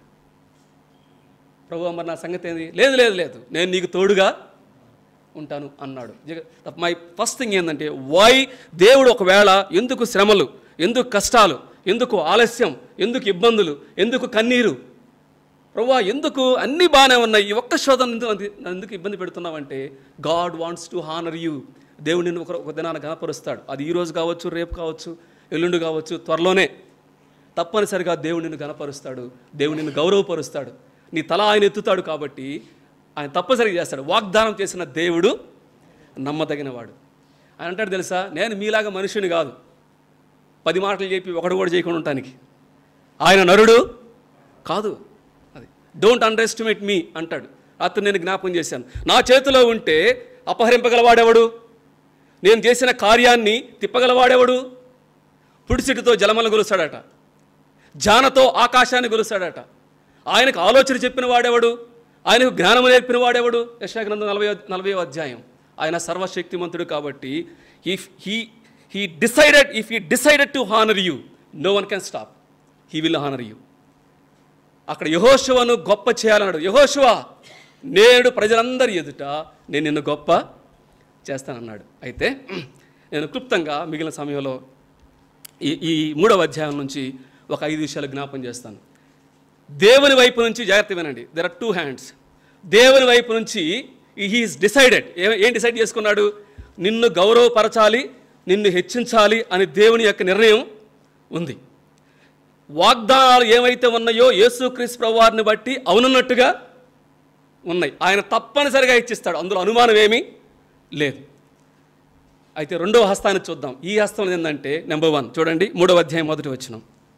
Speaker 1: ప్రభు మరి నా సంగతి ఏంది లేదు లేదు లేదు నేను నీకు తోడుగా ఉంటాను అన్నాడు మై ఫస్ట్ థింగ్ ఏంటంటే వై దేవుడు ఒకవేళ ఎందుకు శ్రమలు ఎందుకు కష్టాలు ఎందుకు ఆలస్యం ఎందుకు ఇబ్బందులు ఎందుకు కన్నీరు ప్రభా ఎందుకు అన్నీ బాగానే ఉన్నాయి ఈ ఒక్క శోధన ఎందుకు అంది- ఎందుకు ఇబ్బంది పెడుతున్నావంటే God wants to honour you దేవుడు నిన్ను ఒక ఒక దినాన గణపరుస్తాడు అది ఈ రోజు కావచ్చు రేపు కావచ్చు ఎల్లుండి కావచ్చు త్వరలోనే తప్పనిసరిగా దేవుడు నిన్ను గణపరుస్తాడు దేవుడు నిన్ను గౌరవపరుస్తాడు నీ తల ఆయన ఎత్తుతాడు కాబట్టి ఆయన తప్పనిసరిగా చేస్తాడు వాగ్దానం చేసిన దేవుడు నమ్మదగినవాడు ఆయన అంటాడు తెలుసా నేను మీలాగా మనుషుని కాదు పది మాటలు చెప్పి ఒకటి కూడా చేయకుండా ఉండటానికి ఆయన నరుడు కాదు అది డోంట్ అండర్ ఎస్టిమేట్ మీ అంటాడు అతను నేను జ్ఞాపకం చేశాను నా చేతిలో ఉంటే అపహరింపగలవాడెవడు నేను చేసిన కార్యాన్ని తిప్పగలవాడెవడు పుడిసిటితో జలమల గొలుస్తాడట జానతో ఆకాశాన్ని గొలుస్తాడట ఆయనకు ఆలోచన చెప్పిన వాడెవడు ఆయనకు జ్ఞానము నేర్పిన వాడెవడు యశాగ్రంథం నలభై నలభై అధ్యాయం ఆయన సర్వశక్తిమంతుడు కాబట్టి if he he decided if he decided to honour you no one can stop he will honour you అక్కడ యహోశువను గొప్ప చేయాలన్నాడు యహోశువ నేడు ప్రజలందరి ఎదుట నేను నిన్ను గొప్ప చేస్తానన్నాడు అయితే నేను క్లుప్తంగా మిగిలిన సమయంలో ఈ ఈ మూడవ అధ్యాయం నుంచి ఒక ఐదు విషయాలు జ్ఞాపం చేస్తాను దేవుని వైపు నుంచి జాగ్రత్త వినండి దెర్ ఆర్ టూ హ్యాండ్స్ దేవుని వైపు నుంచి హీఈస్ డిసైడెడ్ ఏం డిసైడ్ చేసుకున్నాడు నిన్ను గౌరవపరచాలి నిన్ను హెచ్చించాలి అని దేవుని యొక్క నిర్ణయం ఉంది వాగ్దానాలు ఏమైతే ఉన్నాయో యేసుక్రీస్తు ప్రభువారిని బట్టి అవునున్నట్టుగా ఉన్నాయి ఆయన తప్పనిసరిగా ఇచ్చిస్తాడు అందులో అనుమానం ఏమీ లేదు అయితే రెండవ హస్తాన్ని చూద్దాం ఈ హస్తం ఏంటంటే నెంబర్ వన్ చూడండి మూడవ అధ్యాయం మొదటి వచ్చిన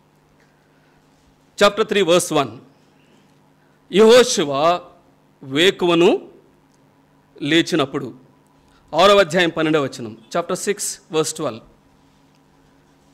Speaker 1: చాప్టర్ త్రీ వర్స్ వన్ యహోశివ వేకువను లేచినప్పుడు ఆరవ అధ్యాయం పన్నెండవ వచనం చాప్టర్ సిక్స్ వర్స్ ట్వెల్వ్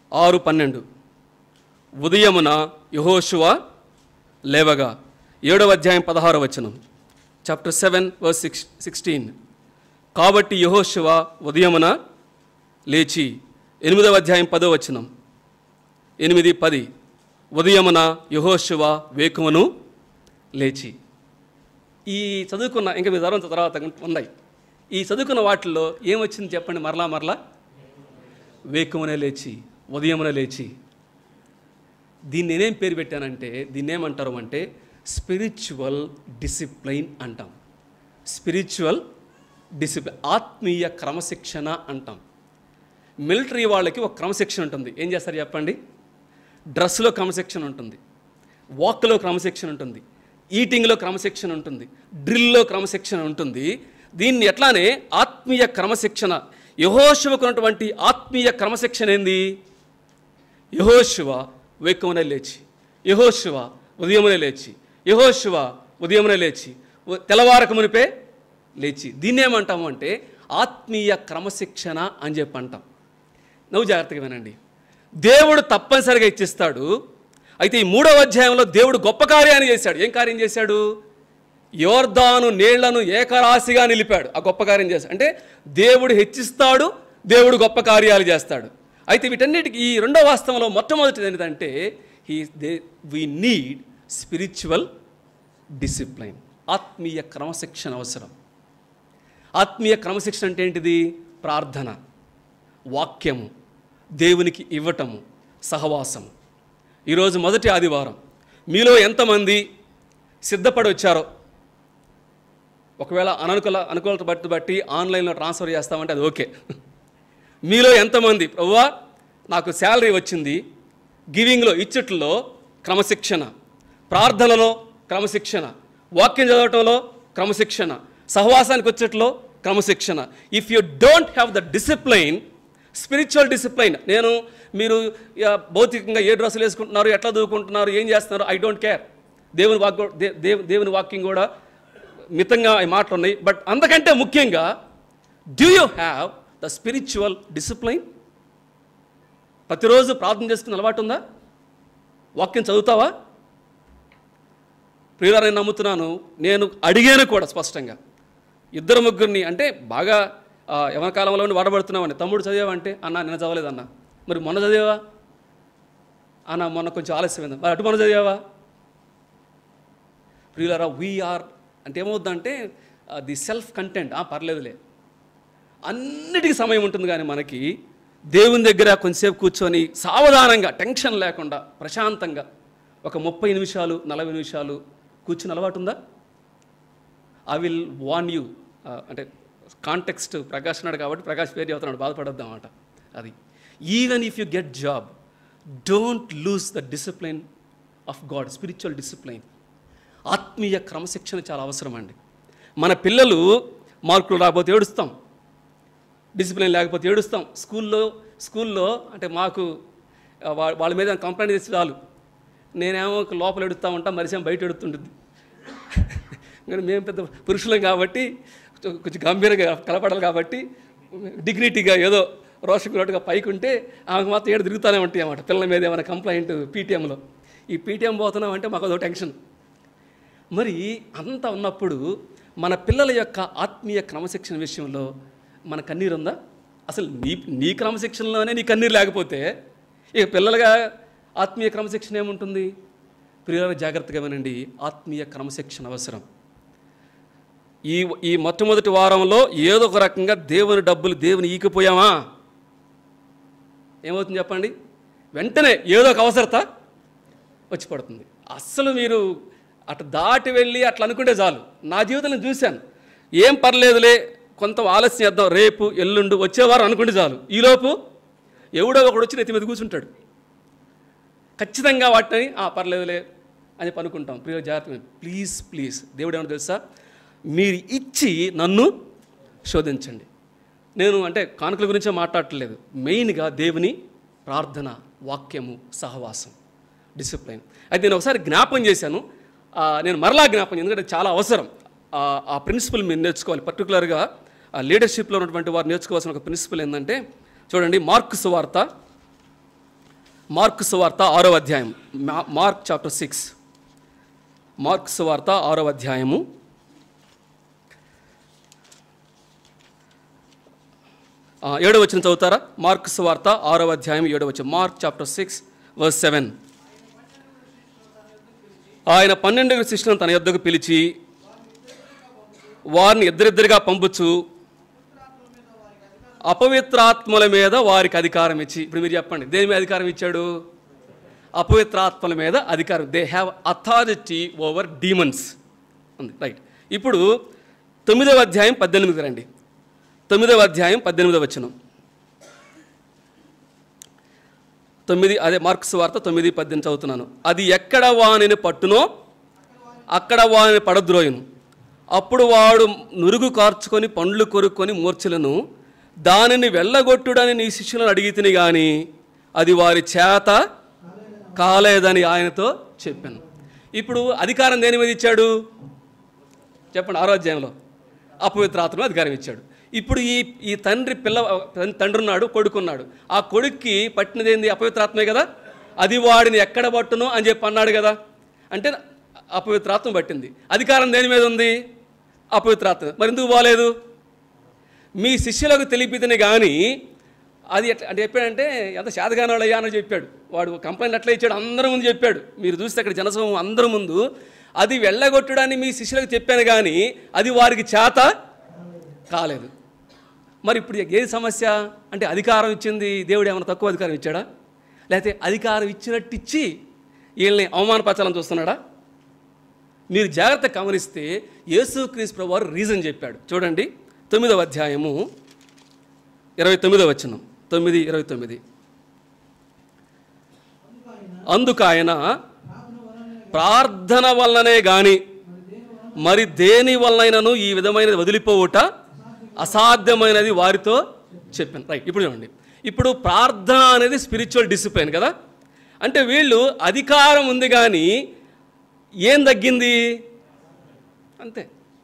Speaker 1: ఆరు పన్నెండు ఉదయమున యహోశువ లేవగా ఏడవ అధ్యాయం పదహారు వచనం chapter seven verse six sixteen కాబట్టి యహోశువ ఉదయమున లేచి ఎనిమిదవ అధ్యాయం పదో వచనం ఎనిమిది పది ఉదయమున యహోశువ వేకువను లేచి ఈ చదువుకున్న ఇంకా మీ తర్వాత తర్వాత ఉన్నాయి ఈ చదువుకున్న వాటిల్లో ఏమొచ్చింది చెప్పండి మరలా మరలా వేకువనే లేచి ఉదయమున లేచి దీన్ని నేనేం పేరు పెట్టానంటే దీన్ని ఏమంటారు అంటే స్పిరిచువల్ డిసిప్లైన్ అంటాం స్పిరిచువల్ డిసిప్లిన్ ఆత్మీయ క్రమశిక్షణ అంటాం మిలిటరీ వాళ్ళకి ఒక క్రమశిక్షణ ఉంటుంది ఏం చేస్తారు చెప్పండి డ్రెస్లో క్రమశిక్షణ ఉంటుంది వాక్లో క్రమశిక్షణ ఉంటుంది ఈటింగ్లో క్రమశిక్షణ ఉంటుంది డ్రిల్లో క్రమశిక్షణ ఉంటుంది దీన్ని ఎట్లానే ఆత్మీయ క్రమశిక్షణ యహోశివకున్నటువంటి ఆత్మీయ క్రమశిక్షణ ఏంది యహోశివ వేకువనే లేచి యహోశివ ఉదయమునే లేచి యహోశివ ఉదయమునే లేచి ఉ- తెల్లవారక మునిపే లేచి దీన్ని ఏమంటాము అంటే ఆత్మీయ క్రమశిక్షణ అని చెప్పి అంటాం నువ్వు జాగ్రత్తగా వినండి దేవుడు తప్పనిసరిగా ఇచ్చిస్తాడు అయితే ఈ మూడవ అధ్యాయంలో దేవుడు గొప్ప కార్యాన్ని చేశాడు ఏం కార్యం చేశాడు యోర్దాను నీళ్లను ఏకరాశిగా నిలిపాడు ఆ గొప్ప కార్యం చేస్తాడు అంటే దేవుడు హెచ్చిస్తాడు దేవుడు గొప్ప కార్యాలు చేస్తాడు అయితే వీటన్నిటికీ ఈ రెండో వాస్తవంలో మొట్టమొదటిది ఏంటంటే he they we need spiritual discipline ఆత్మీయ క్రమశిక్షణ అవసరం ఆత్మీయ క్రమశిక్షణ అంటే ఏంటిది ప్రార్థన వాక్యము దేవునికి ఇవ్వటము సహవాసము ఈరోజు మొదటి ఆదివారం మీలో ఎంతమంది సిద్ధపడి వచ్చారో ఒకవేళ అననుకూల అనుకూలత బట్టి బట్టి ఆన్లైన్లో ట్రాన్స్ఫర్ చేస్తామంటే అది ఓకే మీలో ఎంతమంది ప్రభువా నాకు శాలరీ వచ్చింది గివింగ్లో ఇచ్చట్లో క్రమశిక్షణ ప్రార్థనలో క్రమశిక్షణ వాక్యం చదవటంలో క్రమశిక్షణ సహవాసానికి వచ్చేట్లో క్రమశిక్షణ if you don't have the discipline spiritual discipline నేను మీరు యా, భౌతికంగా ఏ డ్రెస్సులు వేసుకుంటున్నారు ఎట్లా దూకుంటున్నారు ఏం చేస్తున్నారు ఐ డోంట్ కేర్ దేవుని వాక్ కూడా- దే- దేవు- దేవుని వాక్యం కూడా మితంగా ఈ మాటలు ఉన్నాయి బట్ అంతకంటే ముఖ్యంగా do you have the spiritual discipline ప్రతిరోజు ప్రార్థన చేసుకునే అలవాటు ఉందా వాక్యం చదువుతావా ప్రియుల నేను నమ్ముతున్నాను నేను అడిగాను కూడా స్పష్టంగా ఇద్దరు ముగ్గురిని అంటే బాగా ఆ, యవన కాలంలో ఉండి వాడబడుతున్నామని తమ్ముడు చదివావంటే అన్న నిన్న చదవలేదు అన్న మరి మొన్న చదివావా అన్న మొన్న కొంచెం ఆలస్యమైంది మరి అటు మొన్న చదివావా ప్రియులారా వీఆర్ అంటే ఏమవుద్దంటే ది సెల్ఫ్ కంటెంట్ పర్లేదులే అన్నిటికీ సమయం ఉంటుంది కానీ మనకి దేవుని దగ్గర కొంచెంసేపు కూర్చొని సావధానంగా టెన్షన్ లేకుండా ప్రశాంతంగా ఒక ముప్పై నిమిషాలు నలభై నిమిషాలు కూర్చుని అలవాటు ఉందా ఐ విల్ వాన్ యూ అంటే కాంటెక్స్ట్ ప్రకాష్ ఉన్నాడు కాబట్టి ప్రకాష్ పేరు చెబుతున్నాడు బాధపడద్దు అన్నమాట అది even if you get job don't lose the discipline of God spiritual discipline ఆత్మీయ క్రమశిక్షణ చాలా అవసరం అండి మన పిల్లలు మార్కులు రాకపోతే ఏడుస్తాం డిసిప్లిన్ లేకపోతే ఏడుస్తాం స్కూల్లో స్కూల్లో అంటే మాకు ఆ, వా- వాళ్ళ మీద కంప్లైంట్ చేసి చాలు నేనేమో లోపల ఎడుస్తూ ఉంటాం మరిసేం బయట ఎడుతుంటుంది కానీ మేము పెద్ద పురుషులం కాబట్టి కొంచెం- కొంచెం గంభీరంగా కలపడాలి కాబట్టి డిగ్నిటీగా ఏదో రోషకున్నట్టుగా పైకి ఉంటే ఆమెకు మాత్రం ఏడు తిరుగుతూనే ఉంటాయి అన్నమాట పిల్లల మీద ఏమైనా కంప్లైంట్ పీటీఎంలో ఈ పీటీఎం పోతున్నాం అంటే మాకు అదో టెన్షన్ మరి అంత ఉన్నప్పుడు మన పిల్లల యొక్క ఆత్మీయ క్రమశిక్షణ విషయంలో మన కన్నీరు ఉందా అసలు నీ నీ క్రమశిక్షణలోనే నీ కన్నీరు లేకపోతే ఇక పిల్లలుగా ఆత్మీయ క్రమశిక్షణ ఏముంటుంది పిల్లల జాగ్రత్తగా వినండి ఆత్మీయ క్రమశిక్షణ అవసరం ఈ ఈ మొట్టమొదటి వారంలో ఏదో ఒక రకంగా దేవుని డబ్బులు దేవుని ఈకిపోయామా ఏమవుతుంది చెప్పండి వెంటనే ఏదో ఒక అవసరత వచ్చి పడుతుంది అస్సలు మీరు అటు దాటి వెళ్ళి అట్లా అనుకుంటే చాలు నా జీవితం నేను చూశాను ఏం పర్లేదులే కొంత ఆలస్యం చేద్దాం రేపు ఎల్లుండు వచ్చేవారు అనుకుంటే చాలు ఈలోపు ఎవడో ఒకడు వచ్చి నెత్తి మీద కూర్చుంటాడు ఖచ్చితంగా వాటిని "ఆ, పర్లేదులే అని చెప్పి అనుకుంటాం ప్రియ జాగ్రత్త ప్లీజ్ ప్లీజ్ దేవుడు ఏమన్నా తెలుసా మీరు ఇచ్చి నన్ను శోధించండి నేను అంటే కానుకల గురించే మాట్లాడట్లేదు మెయిన్గా దేవుని ప్రార్థన వాక్యము సహవాసం డిసిప్లైన్ అయితే నేను ఒకసారి జ్ఞాపం చేశాను ఆ, నేను మరలా జ్ఞాపం చేశాను, ఎందుకంటే చాలా అవసరం ఆ, ఆ ప్రిన్సిపల్ మీరు నేర్చుకోవాలి పర్టికులర్గా ఆ లీడర్షిప్లో ఉన్నటువంటి వారు నేర్చుకోవాల్సిన ఒక ప్రిన్సిపల్ ఏంటంటే చూడండి మార్క్స్ వార్త మార్క్ సువార్త ఆరో అధ్యాయం మా- మార్క్ చాప్టర్ సిక్స్ మార్క్ సువార్త ఆరో అధ్యాయము ఆ, ఏడో వచ్చిన చదువుతారా మార్క్ సువార్త ఆరో అధ్యాయం ఏడో వచ్చిన Mark chapter six verse seven ఆయన పన్నెండు శిష్యులను తన యొద్దకు పిలిచి వారిని ఇద్దరిద్దరిగా పంపుచు అపవిత్రాత్మల మీద వారికి అధికారం ఇచ్చి ఇప్పుడు మీరు చెప్పండి దేని మీద అధికారం ఇచ్చాడు అపవిత్రాత్మల మీద అధికారం they have authority over demons ఉంది రైట్ ఇప్పుడు తొమ్మిదవ అధ్యాయం పద్దెనిమిది రండి తొమ్మిదవ అధ్యాయం పద్దెనిమిదవ వచనం తొమ్మిది అదే మార్క్స్ వార్త తొమ్మిది పద్దెనిమిది చదువుతున్నాను అది ఎక్కడ వానిని పట్టునో అక్కడ వానిని పడద్రోయును అప్పుడు వాడు నురుగు కార్చుకొని పండ్లు కొరుక్కొని మూర్ఛలను దానిని వెళ్ళగొట్టుడని నీ శిష్యులను అడిగితిని కానీ అది వారి చేత కాలేదని ఆయనతో చెప్పాను ఇప్పుడు అధికారం దేని మీద ఇచ్చాడు చెప్పండి ఆరోగ్యంలో అపవిత్రాత్మ అధికారం ఇచ్చాడు ఇప్పుడు ఈ ఈ తండ్రి పిల్ల తండ్రి ఉన్నాడు కొడుకున్నాడు ఆ కొడుక్కి పట్టినది ఏంది అపవిత్రాత్మే కదా అది వాడిని ఎక్కడ పట్టును అని చెప్పి అన్నాడు కదా అంటే అపవిత్రాత్మ పట్టింది అధికారం దేని మీద ఉంది అపవిత్రాత్మ మరి ఎందుకు బాలేదు మీ శిష్యులకు తెలిపితేనే కానీ అది ఎట్లా అంటే చెప్పాడంటే ఎంత శాతగానాలయ్యా అని చెప్పాడు వాడు కంప్లైంట్ ఎట్లా ఇచ్చాడు అందరి ముందు చెప్పాడు మీరు చూస్తే అక్కడ జనసమూహం అందరి ముందు అది వెళ్ళగొట్టడాన్ని మీ శిష్యులకు చెప్పాను కానీ అది వారికి చేత కాలేదు మరి ఇప్పుడు ఏది సమస్య అంటే అధికారం ఇచ్చింది దేవుడు ఏమైనా తక్కువ అధికారం ఇచ్చాడా లేకపోతే అధికారం ఇచ్చినట్టు ఇచ్చి వీళ్ళని అవమానపరచాలని చూస్తున్నాడా మీరు జాగ్రత్త గమనిస్తే యేసుక్రీస్తు ప్రభు వారు రీజన్ చెప్పాడు చూడండి తొమ్మిదవ అధ్యాయము ఇరవై తొమ్మిదవ వచనం తొమ్మిది ఇరవై తొమ్మిది అందుకు ఆయన ప్రార్థన వల్లనే గాని మరి దేని వల్లనైనను ఈ విధమైనది వదిలిపోవుట అసాధ్యమైనది వారితో చెప్పాను రైట్ ఇప్పుడు చూడండి ఇప్పుడు ప్రార్థన అనేది స్పిరిచువల్ డిసిప్లిన్ కదా అంటే వీళ్ళు అధికారం ఉంది కానీ ఏం తగ్గింది అంతే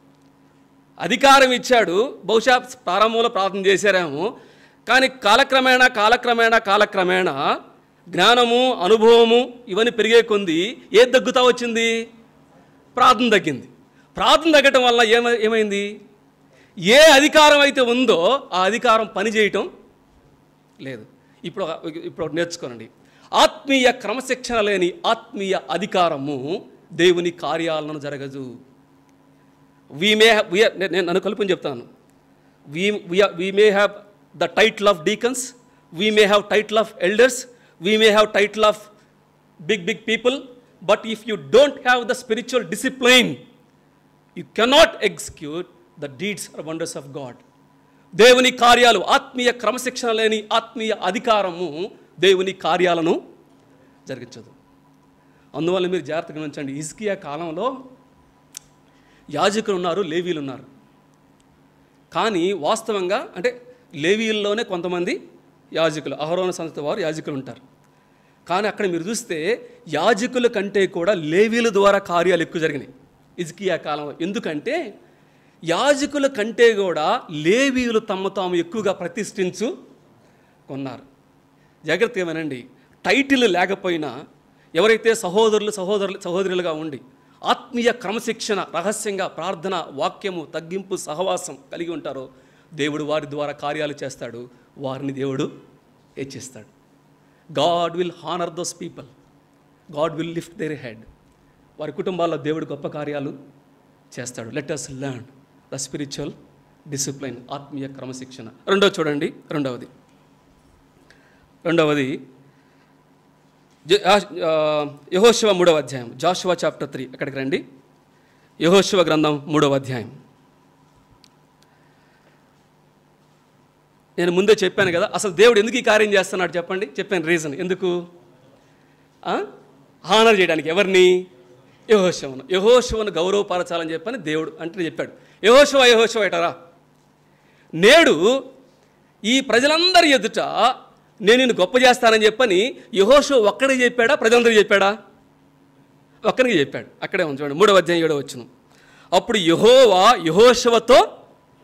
Speaker 1: అధికారం ఇచ్చాడు బహుశా ప్రారంభంలో ప్రార్థన చేశారేమో కానీ కాలక్రమేణా కాలక్రమేణా కాలక్రమేణా జ్ఞానము అనుభవము ఇవన్నీ పెరిగే కొంది ఏది తగ్గుతా వచ్చింది ప్రార్థన తగ్గింది ప్రార్థన తగ్గటం వల్ల ఏమ ఏమైంది ఏ అధికారం అయితే ఉందో ఆ అధికారం పనిచేయటం లేదు ఇప్పుడు ఒక- ఇప్పుడు ఒకటి నేర్చుకోనండి ఆత్మీయ క్రమశిక్షణ లేని ఆత్మీయ అధికారము దేవుని కార్యాలను జరగదు వీ మే నేను నన్ను కలుపుని చెప్తాను we we may have the title of deacons we may have title of elders we may have title of big big people but if you don't have the spiritual discipline you cannot execute the deeds or wonders of God దేవుని కార్యాలు ఆత్మీయ క్రమశిక్షణ లేని ఆత్మీయ అధికారము దేవుని కార్యాలను జరిగించదు అందువల్ల మీరు జాగ్రత్తగా గమనించండి ఇజ్కియా కాలంలో యాజకులు ఉన్నారు లేవీలు ఉన్నారు కానీ వాస్తవంగా అంటే లేవీల్లోనే కొంతమంది యాజకులు అహరోన సంస్థ వారు యాజకులు ఉంటారు కానీ అక్కడ మీరు చూస్తే యాజకుల కంటే కూడా లేవీల ద్వారా కార్యాలు ఎక్కువ జరిగినాయి ఇజ్కియా కాలం ఎందుకంటే యాజకుల కంటే కూడా లేవీయులు తమ తాము ఎక్కువగా ప్రతిష్ఠించు కొన్నారు జాగ్రత్తగా వినండి టైటిల్ లేకపోయినా ఎవరైతే సహోదరులు సహోదరులు సహోదరులుగా ఉండి ఆత్మీయ క్రమశిక్షణ రహస్యంగా ప్రార్థన వాక్యము తగ్గింపు సహవాసం కలిగి ఉంటారో దేవుడు వారి ద్వారా కార్యాలు చేస్తాడు వారిని దేవుడు హెచ్చిస్తాడు God will honour those people God will lift their head వారి కుటుంబాల్లో దేవుడు గొప్ప కార్యాలు చేస్తాడు let us learn the spiritual discipline ఆత్మీయ క్రమశిక్షణ రెండవ చూడండి రెండవది రెండవది యహోశివ మూడవ అధ్యాయం జాషువా చాప్టర్ త్రీ అక్కడికి రండి యహోశివ గ్రంథం మూడవ అధ్యాయం నేను ముందే చెప్పాను కదా అసలు దేవుడు ఎందుకు ఈ కార్యం చేస్తున్నాడు చెప్పండి చెప్పాను రీజన్ ఎందుకు హానర్ చేయడానికి ఎవరిని యహోశివను యహోశివను గౌరవపరచాలని చెప్పని దేవుడు అంటే చెప్పాడు యహోశివ యహోశివ ఎటరా నేడు ఈ ప్రజలందరి ఎదుట నేను నిన్ను గొప్ప చేస్తానని చెప్పని యహోషు ఒక్కడికి చెప్పాడా ప్రజలందరికీ చెప్పాడా ఒక్కరికి చెప్పాడు అక్కడే ఉంది చూడండి మూడవ అధ్యాయం ఏడవ వచ్చును అప్పుడు యహోవా యహోశవతో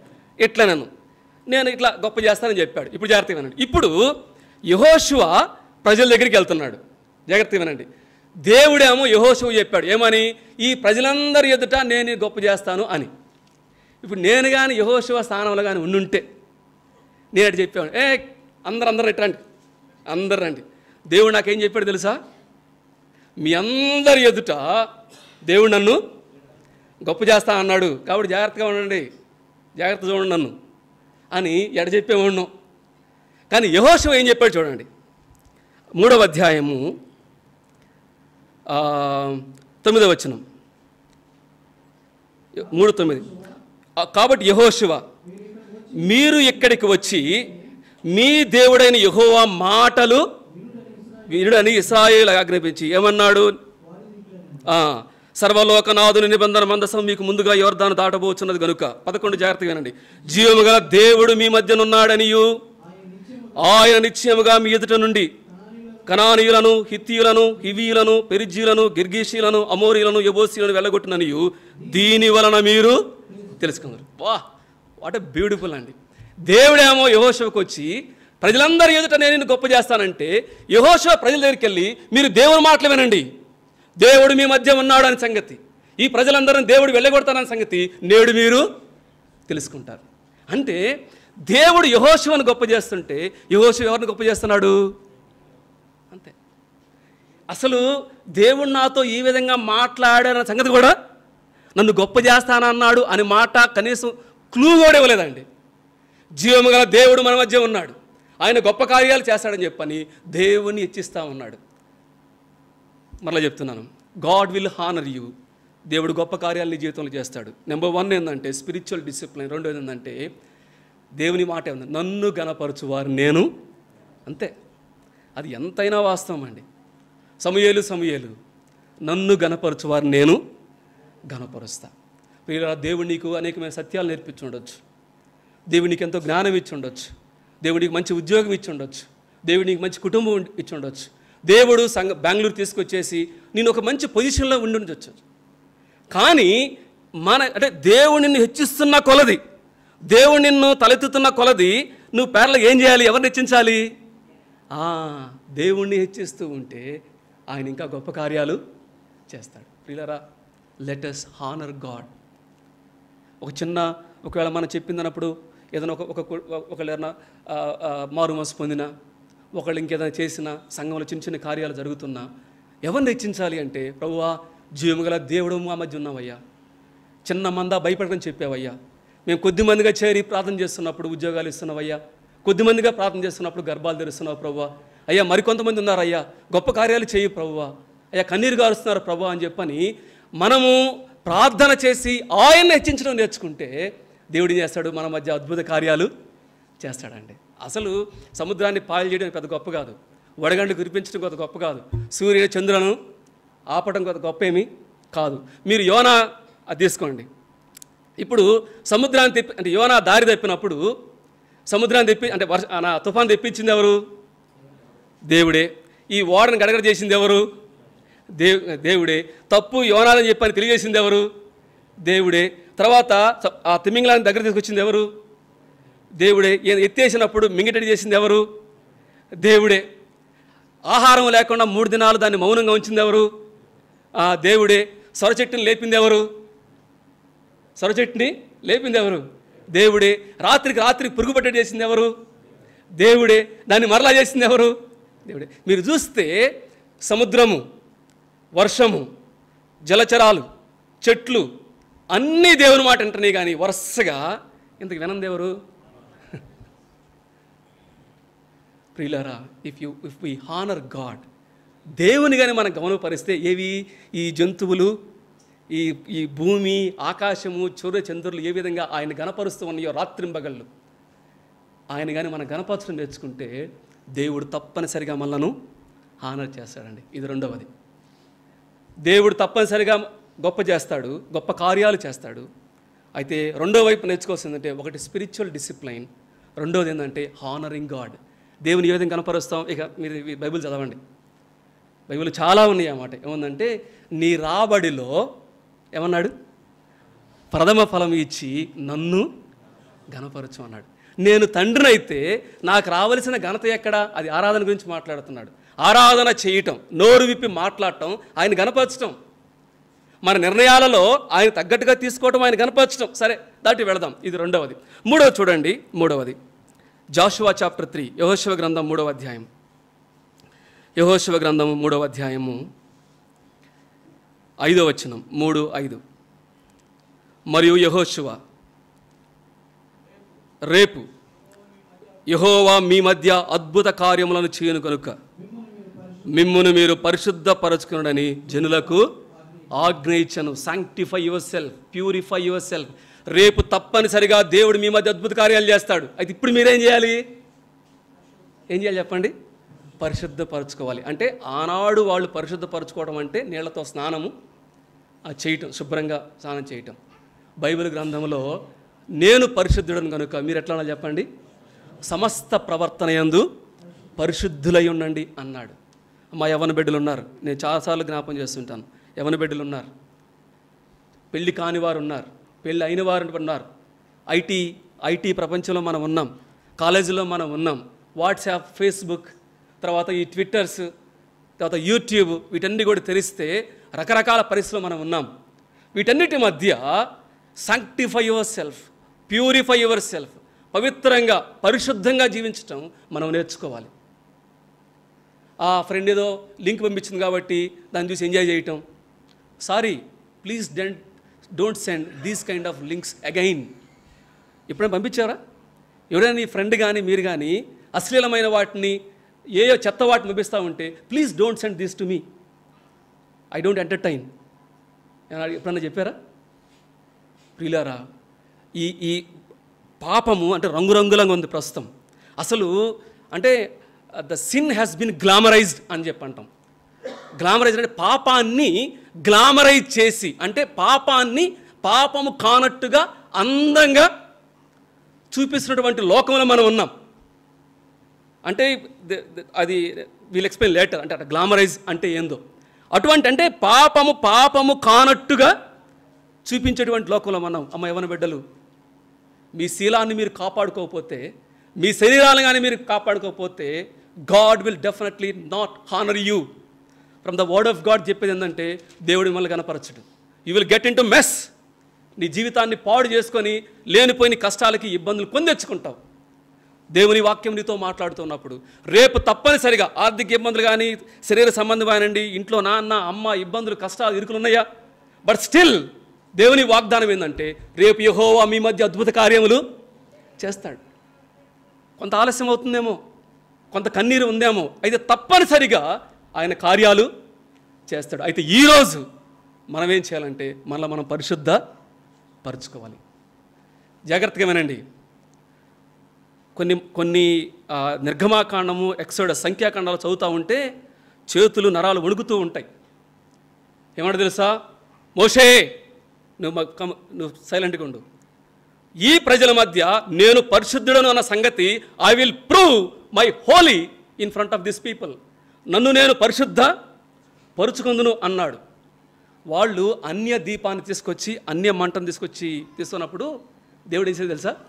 Speaker 1: ఇట్లా నన్ను నేను ఇట్లా గొప్ప చేస్తానని చెప్పాడు ఇప్పుడు జాగ్రత్తగా వినండి ఇప్పుడు యహోశువ ప్రజల దగ్గరికి వెళ్తున్నాడు జాగ్రత్తగా వినండి దేవుడేమో యహోశివ చెప్పాడు ఏమని ఈ ప్రజలందరి ఎదుట నేను గొప్ప చేస్తాను అని ఇప్పుడు నేను కానీ యహోశివ స్థానంలో కానీ ఉండుంటే నేను అటు చెప్పాను ఏ అందరు అందరు ఇటు రండి అందరు రండి దేవుడు నాకేం చెప్పాడు తెలుసా మీ అందరి ఎదుట దేవుడు నన్ను గొప్ప చేస్తా అన్నాడు కాబట్టి జాగ్రత్తగా ఉండండి జాగ్రత్త చూడండి నన్ను అని ఎడ చెప్పేవాడిను కానీ యహోశివ ఏం చెప్పాడు చూడండి మూడవ అధ్యాయము ఆ, తొమ్మిదవ వచనం మూడు తొమ్మిది ఆ, కాబట్టి యహోశివ మీరు ఇక్కడికి వచ్చి మీ దేవుడైన యహోవా మాటలు వీరుడని ఇస్రాయేల్ ఆజ్ఞాపించి ఏమన్నాడు ఆ, సర్వలోకనాథుని నిబంధన మందసం మీకు ముందుగా యోర్దాను దాటబోచున్నది గనుక పదకొండు జాగ్రత్తగా వినండి జీవము గల దేవుడు మీ మధ్యనున్నాడనియు ఆయన నిశ్చయముగా మీ ఎదుట నుండి కనానీయులను హిత్తీయులను హివీయులను పెరిజీలను గిర్గీషీలను అమోరీలను యబోసీలను వెళ్ళగొట్టిననియు దీని వలన మీరు తెలుసుకున్నారు వా వాట్ ఎ బ్యూటిఫుల్ అండి దేవుడేమో యహోశవకు వచ్చి ప్రజలందరి ఎదుట నేను నిన్ను గొప్ప చేస్తానంటే యహోశవ ప్రజల దగ్గరికి వెళ్ళి మీరు దేవుని మాటలు వినండి దేవుడు మీ మధ్య ఉన్నాడు అనే సంగతి ఈ ప్రజలందరిని దేవుడు వెళ్ళగొడతానని సంగతి నేడు మీరు తెలుసుకుంటారు అంటే దేవుడు యహోశివను గొప్ప చేస్తుంటే యహోశివ ఎవరిని గొప్ప చేస్తున్నాడు అంతే అసలు దేవుడు నాతో ఈ విధంగా మాట్లాడారన్న సంగతి కూడా నన్ను గొప్ప చేస్తానన్నాడు అని మాట కనీసం క్లూ కూడా ఇవ్వలేదండి జీవము గల దేవుడు మన మధ్య ఉన్నాడు ఆయన గొప్ప కార్యాలు చేస్తాడని చెప్పని దేవుని హెచ్చిస్తా ఉన్నాడు మరలా చెప్తున్నాను గాడ్ విల్ హానర్ యూ దేవుడు గొప్ప కార్యాలు నీ జీవితంలో చేస్తాడు నెంబర్ వన్ ఏంటంటే స్పిరిచువల్ డిసిప్లిన్ రెండోది ఏంటంటే దేవుని మాట ఉంది నన్ను గనపరచువారు నేను అంతే అది ఎంతైనా వాస్తవం అండి సమయేలు సమయేలు నన్ను గనపరచువారు నేను గనపరుస్తా ప్రియుల దేవుడు నీకు అనేకమైన సత్యాలు నేర్పించి ఉండొచ్చు దేవుడు నీకు ఎంతో జ్ఞానం ఇచ్చి ఉండొచ్చు దేవుడు నీకు మంచి ఉద్యోగం ఇచ్చి ఉండొచ్చు దేవుడు నీకు మంచి కుటుంబం ఉండి- ఇచ్చి ఉండొచ్చు దేవుడు సంగ బెంగళూరు తీసుకొచ్చేసి నేను ఒక మంచి పొజిషన్లో ఉండి ఉండొచ్చు కానీ మన అంటే దేవుడు నిన్ను హెచ్చిస్తున్న కొలది దేవుడు నిన్ను తలెత్తుతున్న కొలది నువ్వు పేర్ల ఏం చేయాలి ఎవరిని హెచ్చించాలి ఆ, దేవుణ్ణి హెచ్చిస్తూ ఉంటే ఆయన ఇంకా గొప్ప కార్యాలు చేస్తాడు ప్రియులరా లెటస్ హానర్ గాడ్ ఒక చిన్న ఒకవేళ మనం చెప్పిందన్నప్పుడు ఏదైనా ఒక ఒక ఒకళ్ళు ఏదైనా ఆ, ఆ, మారు మనసు పొందినా ఒకళ్ళు ఇంకేదైనా చేసినా సంఘంలో చిన్న చిన్న కార్యాలు జరుగుతున్నా ఎవరిని హెచ్చించాలి అంటే ప్రభువా జీవము గల దేవుడు మా మధ్య ఉన్నావయ్యా చిన్న మంద భయపడకని చెప్పావయ్యా మేము కొద్ది మందిగా చేరి ప్రార్థన చేస్తున్నప్పుడు ఉద్యోగాలు ఇస్తున్నావయ్యా కొద్ది మందిగా ప్రార్థన చేస్తున్నప్పుడు గర్భాలు తెరుస్తున్నావు ప్రభువా అయ్యా మరికొంతమంది ఉన్నారయ్యా గొప్ప కార్యాలు చేయి ప్రభువా అయ్యా కన్నీరు గారుస్తున్నారు ప్రభు అని చెప్పని మనము ప్రార్థన చేసి ఆయన్ని హెచ్చించడం నేర్చుకుంటే దేవుడు ఏం చేస్తాడు మన మధ్య అద్భుత కార్యాలు చేస్తాడండి అసలు సముద్రాన్ని పాయలు చేయడం పెద్ద గొప్ప కాదు వడగండ్లు కురిపించడం కొద్ది గొప్ప కాదు సూర్య చంద్రులను ఆపడం కొద్ది గొప్ప ఏమీ కాదు మీరు యోనా అది తీసుకోండి ఇప్పుడు సముద్రాన్ని తెప్పి అంటే యోనా దారి తప్పినప్పుడు సముద్రాన్ని తెప్పి అంటే వర్ష ఆ నా తుఫాన్ తెప్పించింది ఎవరు దేవుడే ఈ ఓడను గడగడ చేసింది ఎవరు దేవ్ దేవుడే తప్పు యోనాలని చెప్పని తెలియజేసింది ఎవరు దేవుడే తర్వాత స- ఆ తిమింగళాన్ని దగ్గర తీసుకొచ్చింది ఎవరు దేవుడే ఈయన ఎత్తేసినప్పుడు మింగిటడి చేసింది ఎవరు దేవుడే ఆహారం లేకుండా మూడు దినాలు దాన్ని మౌనంగా ఉంచింది ఎవరు ఆ దేవుడే సొర చెట్టుని లేపింది ఎవరు సొర చెట్టుని లేపింది ఎవరు దేవుడే రాత్రికి రాత్రి పురుగు పట్టడి చేసింది ఎవరు దేవుడే దాన్ని మరలా చేసింది ఎవరు దేవుడే మీరు చూస్తే సముద్రము వర్షము జలచరాలు చెట్లు అన్నీ దేవుని మాట వింటున్నాయి కానీ వరుసగా ఇంతకు వినంది ఎవరు ప్రియులారా if you if we honour God దేవుని కానీ మనం గమనపరిస్తే ఏవి ఈ జంతువులు ఈ ఈ భూమి ఆకాశము సూర్య చంద్రులు ఏ విధంగా ఆయన గణపరుస్తూ ఉన్నాయో రాత్రింబగళ్ళు ఆయన కానీ మనం గణపరచడం నేర్చుకుంటే దేవుడు తప్పనిసరిగా మనలను హానర్ చేస్తాడండి ఇది రెండవది దేవుడు తప్పనిసరిగా గొప్ప చేస్తాడు గొప్ప కార్యాలు చేస్తాడు అయితే రెండో వైపు నేర్చుకోవాల్సిందంటే ఒకటి స్పిరిచువల్ డిసిప్లైన్ రెండోది ఏంటంటే హానరింగ్ గాడ్ దేవుని ఏ విధంగా కనపరుస్తాం ఇక మీరు ఈ బైబిల్ చదవండి బైబిల్ చాలా ఉన్నాయి అన్నమాట ఏముందంటే నీ రాబడిలో ఏమన్నాడు ప్రథమ ఫలం ఇచ్చి నన్ను ఘనపరచు అన్నాడు నేను తండ్రినైతే నాకు రావలసిన ఘనత ఎక్కడ అది ఆరాధన గురించి మాట్లాడుతున్నాడు ఆరాధన చేయటం నోరు విప్పి మాట్లాడటం ఆయన గనపరచటం మన నిర్ణయాలలో ఆయన తగ్గట్టుగా తీసుకోవటం ఆయన కనపరచడం సరే దాటి వెళదాం ఇది రెండవది మూడవది చూడండి మూడవది జాషువా చాప్టర్ త్రీ యహోశివ గ్రంథం మూడవ అధ్యాయం యహోశివ గ్రంథము మూడవ అధ్యాయము ఐదో వచనం మూడు ఐదు మరియు యహోశివ రేపు యహోవా మీ మధ్య అద్భుత కార్యములను చేయను కనుక మిమ్మును మీరు పరిశుద్ధపరచుకునడని జనులకు ఆజ్ఞయించను sanctify yourself purify yourself రేపు తప్పనిసరిగా దేవుడు మీ మధ్య అద్భుత కార్యాలు చేస్తాడు అయితే ఇప్పుడు మీరేం చేయాలి ఏం చేయాలి చెప్పండి పరిశుద్ధపరచుకోవాలి అంటే ఆనాడు వాళ్ళు పరిశుద్ధపరచుకోవడం అంటే నీళ్లతో స్నానము ఆ చేయటం శుభ్రంగా స్నానం చేయటం బైబిల్ గ్రంథంలో నేను పరిశుద్ధుడను కనుక మీరు ఎట్లా అనాలి చెప్పండి సమస్త ప్రవర్తన యందు పరిశుద్ధులై ఉండండి అన్నాడు మా యవన బిడ్డలు ఉన్నారు నేను చాలాసార్లు జ్ఞాపం చేస్తుంటాను యవన బిడ్డలు ఉన్నారు పెళ్లి కాని వారు ఉన్నారు పెళ్ళి అయిన వారు ఉన్నారు ఐటీ ఐటీ ప్రపంచంలో మనం ఉన్నాం కాలేజీలో మనం ఉన్నాం వాట్సాప్ ఫేస్బుక్ తర్వాత ఈ ట్విట్టర్స్ తర్వాత యూట్యూబ్ వీటన్ని కూడా తెరిస్తే రకరకాల పరిస్థితుల్లో మనం ఉన్నాం వీటన్నిటి మధ్య sanctify yourself purify yourself పవిత్రంగా పరిశుద్ధంగా జీవించటం మనం నేర్చుకోవాలి ఆ ఫ్రెండ్ ఏదో లింక్ పంపించింది కాబట్టి దాన్ని చూసి ఎంజాయ్ చేయటం సారీ ప్లీజ్ డెంట్ don't send these kind of links again ఎప్పుడైనా పంపించారా ఎవరైనా నీ ఫ్రెండ్ కానీ మీరు కానీ అశ్లీలమైన వాటిని ఏ ఏ చెత్త వాటిని పంపిస్తూ ఉంటే please don't send this to me I don't entertain ఎప్పుడన్నా చెప్పారా ప్రియులారా ఈ ఈ పాపము అంటే రంగురంగులంగా ఉంది ప్రస్తుతం అసలు అంటే the sin has been glamorised అని చెప్పి అంటాం గ్లామరైజ్ అంటే పాపాన్ని గ్లామరైజ్ చేసి అంటే పాపాన్ని పాపము కానట్టుగా అందంగా చూపిస్తున్నటువంటి లోకంలో మనం ఉన్నాం అంటే ద- ద- అది వీల్ ఎక్స్ప్లెయిన్ లేటర్ అంటే అట్లా గ్లామరైజ్ అంటే ఏందో అటువంటి అంటే పాపము పాపము కానట్టుగా చూపించేటువంటి లోకంలో మనం అమ్మ యవన బిడ్డలు మీ శీలాన్ని మీరు కాపాడుకోకపోతే మీ శరీరాన్ని కానీ మీరు కాపాడుకోకపోతే God will definitely not honour you from the word of God చెప్పేది ఏంటంటే దేవుడు మిమ్మల్ని కనపరచడు you will get into mess నీ జీవితాన్ని పాడు చేసుకొని లేనిపోయిన కష్టాలకి ఇబ్బందులు కొందెచ్చుకుంటావు దేవుని వాక్యం నీతో మాట్లాడుతున్నప్పుడు రేపు తప్పనిసరిగా ఆర్థిక ఇబ్బందులు కానీ శరీర సంబంధమైనండి ఇంట్లో నాన్న అమ్మ ఇబ్బందులు కష్టాలు ఇరుకులు ఉన్నాయా బట్ స్టిల్ దేవుని వాగ్దానం ఏంటంటే రేపు యహోవా మీ మధ్య అద్భుత కార్యములు చేస్తాడు కొంత ఆలస్యం అవుతుందేమో కొంత కన్నీరు ఉందేమో అయితే తప్పనిసరిగా ఆయన కార్యాలు చేస్తాడు అయితే ఈరోజు మనం ఏం చేయాలంటే మళ్ళీ మనం పరిశుద్ధ పరుచుకోవాలి జాగ్రత్తగా వినండి కొన్ని కొన్ని ఆ, నిర్గమాకాండము ఎక్సోడ సంఖ్యాకాండాలు చదువుతూ ఉంటే చేతులు నరాలు వణుకుతూ ఉంటాయి ఏమంటే తెలుసా మోషే నువ్వు మ- కమ- నువ్వు సైలెంట్గా ఉండు ఈ ప్రజల మధ్య నేను పరిశుద్ధుడను అన్న సంగతి I will prove my holy in front of this people నన్ను నేను పరిశుద్ధ పరుచుకుందును అన్నాడు వాళ్ళు అన్య దీపాన్ని తీసుకొచ్చి అన్య మంటను తీసుకొచ్చి తీసుకున్నప్పుడు దేవుడు ఏం చేసేది తెలుసా